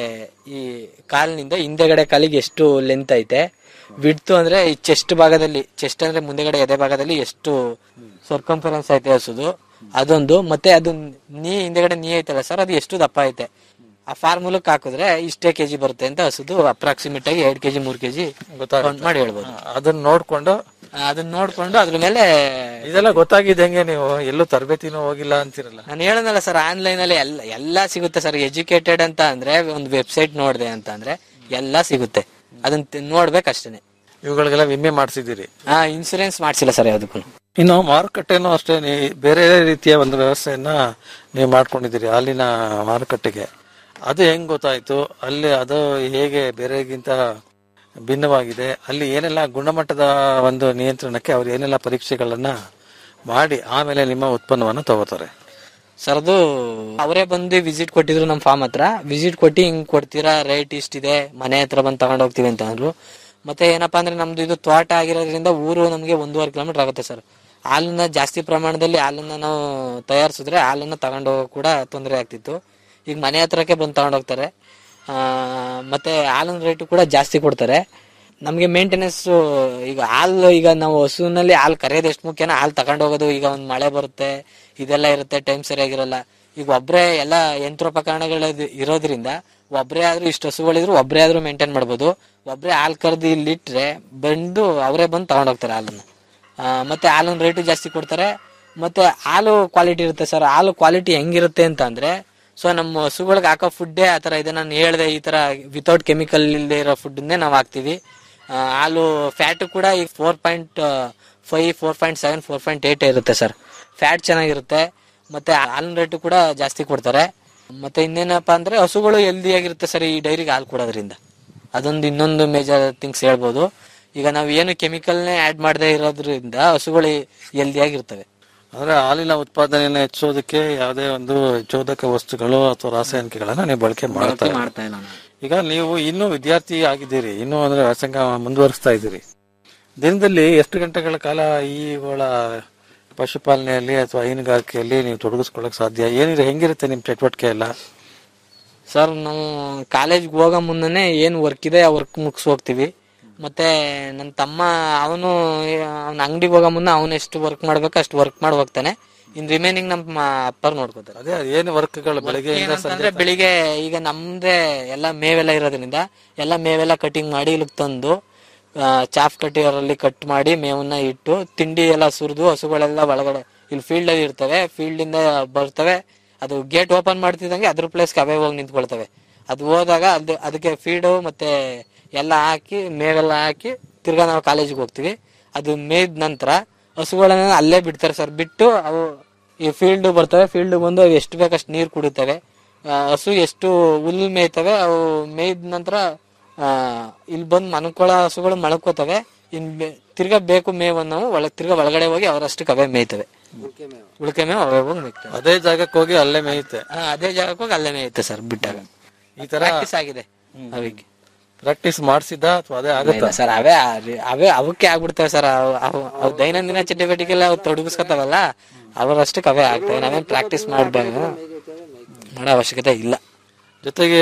Speaker 14: ಈ ಕಾಲಿನಿಂದ ಹಿಂದೆಗಡೆ ಕಾಲಿಗೆ ಎಷ್ಟು ಲೆಂತ್ ಐತೆ ವಿಡ್ತು ಅಂದ್ರೆ ಈ ಚೆಸ್ಟ್ ಭಾಗದಲ್ಲಿ ಚೆಸ್ಟ್ ಅಂದ್ರೆ ಮುಂದೆಗಡೆ ಎದೆ ಭಾಗದಲ್ಲಿ ಎಷ್ಟು ಸರ್ಕಂಫರೆನ್ಸ್ ಐತೆ ಹಸುದು ಅದೊಂದು ಮತ್ತೆ ಅದು ನೀ ಹಿಂದೆಗಡೆ ನೀ ಐತಲ್ಲ ಸರ್ ಅದು ಎಷ್ಟು ದಪ್ಪ ಐತೆ ಆ ಫಾರ್ಮುಲಕ್ ಹಾಕಿದ್ರೆ ಇಷ್ಟೇ ಕೆಜಿ ಬರುತ್ತೆ ಅಂತ ಹಸುದು ಅಪ್ರಾಕ್ಸಿಮೇಟ್ ಆಗಿ ಎರಡ್ ಕೆಜಿ ಮೂರ್ ಕೆಜಿ ಕೌಂಟ್ ಮಾಡಿ ಹೇಳ್ಬೋದು
Speaker 12: ಅದನ್ನ ನೋಡ್ಕೊಂಡು
Speaker 14: ಅದನ್ನ ನೋಡ್ಕೊಂಡು ಅದ್ರ ಮೇಲೆ
Speaker 12: ಇದೆಲ್ಲ ಗೊತ್ತಾಗಿದೆ ಹೆಂಗೆ ನೀವು ಎಲ್ಲೂ ತರಬೇತಿನೂ ಹೋಗಿಲ್ಲ ಅಂತಿರಲ್ಲ
Speaker 14: ನಾನು ಹೇಳನಲ್ಲ ಸರ್ ಆನ್ಲೈನ್ ಅಲ್ಲಿ ಎಲ್ಲ ಎಲ್ಲಾ ಸಿಗುತ್ತೆ ಸರ್ ಎಜುಕೇಟೆಡ್ ಅಂತ ಅಂದ್ರೆ ಒಂದು ವೆಬ್ಸೈಟ್ ನೋಡ್ದೆ ಅಂತ ಅಂದ್ರೆ ಎಲ್ಲಾ ಸಿಗುತ್ತೆ ಅದನ್ನ ತಿ- ನೋಡ್ಬೇಕಷ್ಟೇನೆ
Speaker 12: ಇವುಗಳಿಗೆಲ್ಲ ವಿಮೆ ಮಾಡಿಸಿದ್ದೀರಿ
Speaker 14: ಹಾ ಇನ್ಸೂರೆನ್ಸ್ ಮಾಡ್ಸಿಲ್ಲ ಸರ್ ಯಾವ್ದಕ್ಕೂ
Speaker 12: ಇನ್ನು ಮಾರುಕಟ್ಟೆನೂ ಅಷ್ಟೇ ನೀ- ಬೇರೆ ರೀತಿಯ ಒಂದು ವ್ಯವಸ್ಥೆಯನ್ನ ನೀವು ಮಾಡ್ಕೊಂಡಿದ್ದೀರಿ ಹಾಲಿನ ಮಾರುಕಟ್ಟೆಗೆ ಅದು ಹೆಂಗ್ ಗೊತ್ತಾಯ್ತು ಅಲ್ಲಿ ಅದು ಹೇಗೆ ಬೇರೆಗಿಂತ ಭಿನ್ನವಾಗಿದೆ ಅಲ್ಲಿ ಏನೆಲ್ಲ ಗುಣಮಟ್ಟದ ಒಂದು ನಿಯಂತ್ರಣಕ್ಕೆ ಅವ್ರು ಏನೆಲ್ಲ ಪರೀಕ್ಷೆಗಳನ್ನ ಮಾಡಿ ಆಮೇಲೆ ನಿಮ್ಮ ಉತ್ಪನ್ನವನ್ನು ತಗೋತಾರೆ
Speaker 14: ಸರ್ ಅದು ಅವರೇ ಬಂದು ವಿಸಿಟ್ ಕೊಟ್ಟಿದ್ರು ನಮ್ಮ ಫಾರ್ಮ್ ಹತ್ರ ವಿಸಿಟ್ ಕೊಟ್ಟು ಹಿಂಗ್ ಕೊಡ್ತೀರಾ ರೇಟ್ ಇಷ್ಟಿದೆ ಮನೆ ಹತ್ರ ಬಂದು ತಗೊಂಡ್ ಹೋಗ್ತೀವಿ ಅಂತ ಅಂದ್ರು ಮತ್ತೆ ಏನಪ್ಪಾ ಅಂದ್ರೆ ನಮ್ದು ಇದು ತೋಟ ಆಗಿರೋದ್ರಿಂದ ಊರು ನಮ್ಗೆ ಒಂದೂವರೆ ಕಿಲೋಮೀಟರ್ ಆಗುತ್ತೆ ಸರ್ ಹಾಲನ್ನ ಜಾಸ್ತಿ ಪ್ರಮಾಣದಲ್ಲಿ ಹಾಲನ್ನ ನಾವು ತಯಾರಿಸಿದ್ರೆ ಹಾಲನ್ನ ತಗೊಂಡು ಹೋಗೋ ಕೂಡ ತೊಂದರೆ ಆಗ್ತಿತ್ತು ಈಗ ಮನೆ ಹತ್ರಕ್ಕೆ ಬಂದು ತಗೊಂಡ್ ಹೋಗ್ತಾರೆ ಆ, ಮತ್ತೆ ಹಾಲಿನ ರೇಟು ಕೂಡ ಜಾಸ್ತಿ ಕೊಡ್ತಾರೆ ನಮಗೆ ಮೇಂಟೆನೆನ್ಸ್ ಈಗ ಹಾಲು ಈಗ ನಾವು ಹಸುವಿನಲ್ಲಿ ಹಾಲು ಕರೆಯೋದು ಎಷ್ಟು ಮುಖ್ಯನ ಹಾಲು ತಗೊಂಡು ಹೋಗೋದು ಈಗ ಒಂದು ಮಳೆ ಬರುತ್ತೆ ಇದೆಲ್ಲ ಇರುತ್ತೆ ಟೈಮ್ ಸರಿಯಾಗಿರಲ್ಲ ಈಗ ಒಬ್ರೇ ಎಲ್ಲ ಯಂತ್ರೋಪಕರಣಗಳ ಇರೋದ್ರಿಂದ ಒಬ್ರೇ ಆದ್ರೂ ಇಷ್ಟು ಹಸುಗಳಿದ್ರು ಒಬ್ರೇ ಆದ್ರೂ ಮೇಂಟೈನ್ ಮಾಡ್ಬೋದು ಒಬ್ರೇ ಹಾಲು ಕರೆದು ಇಲ್ಲಿ ಇಟ್ರೆ ಬಂದು ಅವರೇ ಬಂದು ತಗೊಂಡ್ ಹೋಗ್ತಾರೆ ಹಾಲನ್ನ ಆ, ಮತ್ತೆ ಹಾಲಿನ ರೇಟು ಜಾಸ್ತಿ ಕೊಡ್ತಾರೆ ಮತ್ತೆ ಹಾಲು ಕ್ವಾಲಿಟಿ ಇರುತ್ತೆ ಸರ್ ಹಾಲು ಕ್ವಾಲಿಟಿ ಹೆಂಗಿರುತ್ತೆ ಅಂತ ಅಂದ್ರೆ ಸೊ ನಮ್ಮ ಹಸುಗಳಿಗೆ ಹಾಕೋ ಫುಡ್ಡೇ ಆ ತರ ಇದೆ ನಾನು ಹೇಳ್ದೆ ಈ ತರ ವಿತೌಟ್ ಕೆಮಿಕಲ್ ಇಲ್ಲದೆ ಇರೋ ಫುಡ್ನೇ ನಾವು ಹಾಕ್ತಿವಿ ಆ, ಹಾಲು ಫ್ಯಾಟ್ ಕೂಡ ಈಗ four point five four point seven four point eight ಇರುತ್ತೆ ಸರ್ ಫ್ಯಾಟ್ ಚೆನ್ನಾಗಿರುತ್ತೆ ಮತ್ತೆ ಹಾಲಿನ ರೇಟು ಕೂಡ ಜಾಸ್ತಿ ಕೊಡ್ತಾರೆ ಮತ್ತೆ ಇನ್ನೇನಪ್ಪಾ ಅಂದ್ರೆ ಹಸುಗಳು ಹೆಲ್ದಿ ಆಗಿರುತ್ತೆ ಸರ್ ಈ ಡೈರಿಗೆ ಹಾಲು ಕೊಡೋದ್ರಿಂದ ಅದೊಂದು ಇನ್ನೊಂದು ಮೇಜರ್ ಥಿಂಗ್ಸ್ ಹೇಳ್ಬೋದು ಈಗ ನಾವು ಏನು ಕೆಮಿಕಲ್ನೇ ಆಡ್ ಮಾಡದೇ ಇರೋದ್ರಿಂದ ಹಸುಗಳು ಹೆಲ್ದಿ ಆಗಿರ್ತವೆ
Speaker 12: ಅಂದ್ರೆ ಹಾಲಿನ ಉತ್ಪಾದನೆಯನ್ನು ಹೆಚ್ಚೋದಕ್ಕೆ ಯಾವುದೇ ಒಂದು ಚೋದಕ ವಸ್ತುಗಳು ಅಥವಾ ರಾಸಾಯನಿಕಗಳನ್ನ ನೀವು ಬಳಕೆ ಮಾಡ್ತಾ ಇಲ್ಲ.
Speaker 14: ಮಾಡ್ತಾ ಇಲ್ಲ
Speaker 12: ಈಗ ನೀವು ಇನ್ನೂ ವಿದ್ಯಾರ್ಥಿ ಆಗಿದ್ದೀರಿ ಇನ್ನೂ ಅಂದ್ರೆ ವ್ಯಾಸಂಗ ಮುಂದುವರಿಸ್ತಾ ಇದ್ದೀರಿ ದಿನದಲ್ಲಿ ಎಷ್ಟು ಗಂಟೆಗಳ ಕಾಲ ಈಗಳ ಪಶುಪಾಲನೆಯಲ್ಲಿ ಅಥವಾ ಹೈನುಗಾರಿಕೆಯಲ್ಲಿ ನೀವು ತೊಡಗಿಸ್ಕೊಳ್ಳಕ್ ಸಾಧ್ಯ ಏನಿದೆ ಹೆಂಗಿರುತ್ತೆ ನಿಮ್ ಚಟುವಟಿಕೆ ಎಲ್ಲ
Speaker 14: ಸರ್ ನಾವು ಕಾಲೇಜ್ಗೆ ಹೋಗೋ ಮುನ್ನನೇ ಏನು ವರ್ಕ್ ಇದೆ ಆ ವರ್ಕ್ ಮುಗಿಸ್ ಹೋಗ್ತೀವಿ ಮತ್ತೆ ನನ್ನ ತಮ್ಮ ಅವನು ಅವನ ಅಂಗಡಿಗೆ ಹೋಗೋ ಮುನ್ನ ಅವನು ಎಷ್ಟು ವರ್ಕ್ ಮಾಡ್ಬೇಕು ಅಷ್ಟು ವರ್ಕ್ ಮಾಡಿ ಹೋಗ್ತಾನೆ ಇನ್ ರಿಮೈನಿಂಗ್ ನಮ್ಮ ಅಪ್ಪರ್ ನೋಡ್ಕೋತಾರೆ
Speaker 12: ಅದೇ ಏನು ವರ್ಕ್ಗಳು ಬೆಳಗ್ಗೆಯಿಂದ
Speaker 14: ಅಂದ್ರೆ ಬೆಳಿಗ್ಗೆ ಈಗ ನಮ್ದೇ ಎಲ್ಲ ಮೇವೆಲ್ಲ ಇರೋದ್ರಿಂದ ಎಲ್ಲ ಮೇವೆಲ್ಲ ಕಟಿಂಗ್ ಮಾಡಿ ಇಲ್ಲಿಗೆ ತಂದು ಆ, ಚಾಫ್ ಕಟ್ಟಿಯರಲ್ಲಿ ಕಟ್ ಮಾಡಿ ಮೇವನ್ನ ಇಟ್ಟು ತಿಂಡಿ ಎಲ್ಲ ಸುರಿದು ಹಸುಗಳೆಲ್ಲ ಒಳಗಡೆ ಇಲ್ಲಿ ಫೀಲ್ಡ್ ಅಲ್ಲಿ ಇರ್ತವೆ ಫೀಲ್ಡ್ ಇಂದ ಬರ್ತವೆ ಅದು ಗೇಟ್ ಓಪನ್ ಮಾಡ್ತಿದ್ದಂಗೆ ಅದ್ರ ಪ್ಲೇಸ್ಗೆ ಅವೇ ಹೋಗಿ ನಿಂತ್ಕೊಳ್ತವೆ ಅದು ಹೋದಾಗ ಅದು ಅದಕ್ಕೆ ಫೀಡು ಮತ್ತೆ ಎಲ್ಲ ಹಾಕಿ ಮೇವೆಲ್ಲ ಹಾಕಿ ತಿರ್ಗಾ ನಾವು ಕಾಲೇಜಿಗೆ ಹೋಗ್ತೀವಿ ಅದು ಮೇಯ್ದ ನಂತರ ಹಸುಗಳನ್ನ ಅಲ್ಲೇ ಬಿಡ್ತಾರೆ ಸರ್ ಬಿಟ್ಟು ಅವು ಈ ಫೀಲ್ಡ್ ಬರ್ತವೆ ಫೀಲ್ಡ್ ಬಂದು ಅವು ಎಷ್ಟು ಬೇಕಷ್ಟು ನೀರು ಕುಡಿತವೆ ಆ, ಹಸು ಎಷ್ಟು ಹುಲ್ಲು ಮೇಯ್ತವೆ ಅವು ಮೇಯ್ದ ನಂತರ ಆ, ಇಲ್ಲಿ ಬಂದು ಮನ್ಕೊಳ್ಳೋ ಹಸುಗಳು ಮಳ್ಕೋತವೆ ಇನ್ ಬೆ- ತಿರ್ಗಾ ಬೇಕು ಮೇವನ್ನು ನಾವು ಒಳ ತಿರ್ಗಾ ಒಳಗಡೆ ಹೋಗಿ ಅವರಷ್ಟಕ್ಕೆ ಅವೇ ಮೇಯ್ತವೆ ಉಳಿಕೆ ಮೇವು ಅವೇ ಹೋಗಿ ಮೇಯ್ತವೆ
Speaker 12: ಅದೇ ಜಾಗಕ್ಕೆ ಹೋಗಿ ಅಲ್ಲೇ ಮೇಯುತ್ತೆ
Speaker 14: ಆ, ಅದೇ ಜಾಗಕ್ಕೆ ಹೋಗಿ ಅಲ್ಲೇ ಮೇಯುತ್ತೆ ಸರ್ ಬಿಟ್ಟಾಗ
Speaker 12: ಈ ತರ
Speaker 14: ಪ್ರಾಕ್ಟೀಸ್ ಆಗಿದೆ ಅವಿಗೆ
Speaker 12: ಪ್ರಾಕ್ಟೀಸ್ ಮಾಡಿಸಿದ ಅಥವಾ ಅದೇ ಆಗುತ್ತಾ
Speaker 14: ಸರ್ ಅವೇ ಆ- ಅವೇ ಅವಕ್ಕೆ ಆಗ್ಬಿಡ್ತವೆ ಸರ್ ಅವು- ಅವು ಅವು ದೈನಂದಿನ ಚಟುವಟಿಕೆಲ್ಲ ಅವು ತೊಡಗಿಸ್ಕೊತಾವಲ್ಲ ಅವರಷ್ಟಕ್ಕೆ ಅವೇ ಆಗ್ತವೆ ನಾವೇನ್ ಪ್ರಾಕ್ಟೀಸ್ ಮಾಡ್ಬೇಕು ಮಾಡೋ ಅವಶ್ಯಕತೆ ಇಲ್ಲ
Speaker 12: ಜೊತೆಗೆ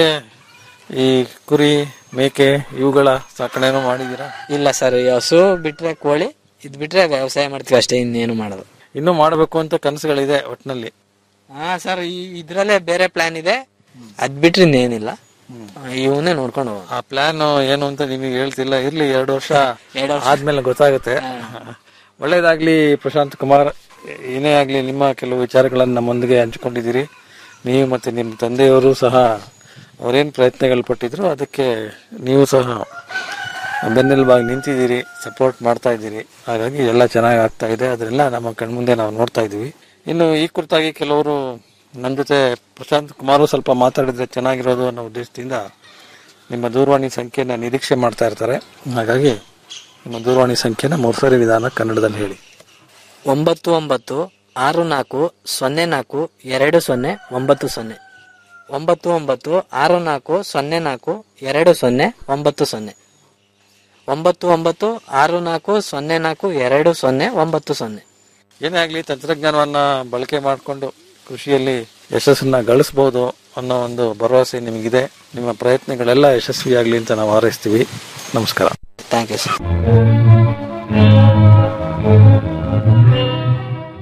Speaker 12: ಈ ಕುರಿ ಮೇಕೆ ಇವುಗಳ ಸಾಕಣೆನೂ ಮಾಡಿದೀರಾ
Speaker 14: ಇಲ್ಲ ಸರ್ ಈ ಹಸು ಬಿಟ್ರೆ ಕೋಳಿ ಇದ್ ಬಿಟ್ರೆ ವ್ಯವಸಾಯ ಮಾಡ್ತೀವಿ ಅಷ್ಟೇ ಇನ್ನೇನು ಮಾಡೋದು
Speaker 12: ಇನ್ನೂ ಮಾಡಬೇಕು ಅಂತ ಕನಸುಗಳಿದೆ ಒಟ್ನಲ್ಲಿ
Speaker 14: ಹಾ ಸರ್ ಈ ಇದ್ರಲ್ಲೇ ಬೇರೆ ಪ್ಲಾನ್ ಇದೆ ಅದ್ ಬಿಟ್ರೆ ಇನ್ನೇನಿಲ್ಲ ಇವನ್ನೇ ನೋಡ್ಕೊಂಡು ಹೋಗೋದು
Speaker 12: ಆ ಪ್ಲಾನ್ ಏನು ಅಂತ ನಿಮಗೆ ಹೇಳ್ತಿಲ್ಲ ಇರ್ಲಿ ಎರಡು ವರ್ಷ
Speaker 14: ಎರಡು ವರ್ಷ.
Speaker 12: ಆದ್ಮೇಲೆ ಗೊತ್ತಾಗುತ್ತೆ ಒಳ್ಳೇದಾಗ್ಲಿ ಪ್ರಶಾಂತ್ ಕುಮಾರ್ ಏನೇ ಆಗ್ಲಿ ನಿಮ್ಮ ಕೆಲವು ವಿಚಾರಗಳನ್ನು ನಮ್ಮೊಂದಿಗೆ ಹಂಚಿಕೊಂಡಿದ್ದೀರಿ ನೀವು ಮತ್ತೆ ನಿಮ್ಮ ತಂದೆಯವರು ಸಹ ಅವರೇನ್ ಪ್ರಯತ್ನಗಳು ಪಟ್ಟಿದ್ರು ಅದಕ್ಕೆ ನೀವು ಸಹ ಬೆನ್ನೆಲುಬಾಗಿ ನಿಂತಿದ್ದೀರಿ ಸಪೋರ್ಟ್ ಮಾಡ್ತಾ ಇದ್ದೀರಿ ಹಾಗಾಗಿ ಎಲ್ಲ ಚೆನ್ನಾಗಿ ಆಗ್ತಾ ಇದೆ ಅದರೆಲ್ಲ ನಮ್ಮ ಕಣ್ಮುಂದೆ ನಾವು ನೋಡ್ತಾ ಇದ್ದೀವಿ ಇನ್ನು ಈ ಕುರಿತಾಗಿ ಕೆಲವರು ನನ್ನ ಜೊತೆ ಪ್ರಶಾಂತ್ ಕುಮಾರು ಸ್ವಲ್ಪ ಮಾತಾಡಿದ್ರೆ ಚೆನ್ನಾಗಿರೋದು ಅನ್ನೋ ಉದ್ದೇಶದಿಂದ ನಿಮ್ಮ ದೂರವಾಣಿ ಸಂಖ್ಯೆನ ನಿರೀಕ್ಷೆ ಮಾಡ್ತಾ ಇರ್ತಾರೆ ಹಾಗಾಗಿ ನಿಮ್ಮ ದೂರವಾಣಿ ಸಂಖ್ಯೆನ ಮೂರ್ಸರಿ ವಿಧಾನ ಕನ್ನಡದಲ್ಲಿ ಹೇಳಿ
Speaker 14: ಒಂಬತ್ತು ಒಂಬತ್ತು ಆರು ನಾಲ್ಕು ಸೊನ್ನೆ ನಾಲ್ಕು ಎರಡು ಸೊನ್ನೆ ಒಂಬತ್ತು ಸೊನ್ನೆ ಒಂಬತ್ತು ಒಂಬತ್ತು ಆರು ನಾಲ್ಕು ಸೊನ್ನೆ ನಾಲ್ಕು ಎರಡು ಸೊನ್ನೆ ಒಂಬತ್ತು ಸೊನ್ನೆ ಒಂಬತ್ತು ಒಂಬತ್ತು ಆರು ನಾಲ್ಕು ಸೊನ್ನೆ ನಾಲ್ಕು ಎರಡು ಸೊನ್ನೆ ಒಂಬತ್ತು ಸೊನ್ನೆ
Speaker 12: ಏನೇ ಆಗಲಿ ತಂತ್ರಜ್ಞಾನವನ್ನ ಬಳಕೆ ಮಾಡಿಕೊಂಡು ಕೃಷಿಯಲ್ಲಿ ಯಶಸ್ಸನ್ನ ಗಳಿಸಬಹುದು ಅನ್ನೋ ಒಂದು ಭರವಸೆ ನಿಮಗಿದೆ ನಿಮ್ಮ ಪ್ರಯತ್ನಗಳೆಲ್ಲ ಯಶಸ್ವಿಯಾಗಲಿ ಅಂತ ನಾವು ಹಾರೈಸ್ತೀವಿ ನಮಸ್ಕಾರ
Speaker 14: ಥ್ಯಾಂಕ್ ಯು ಸರ್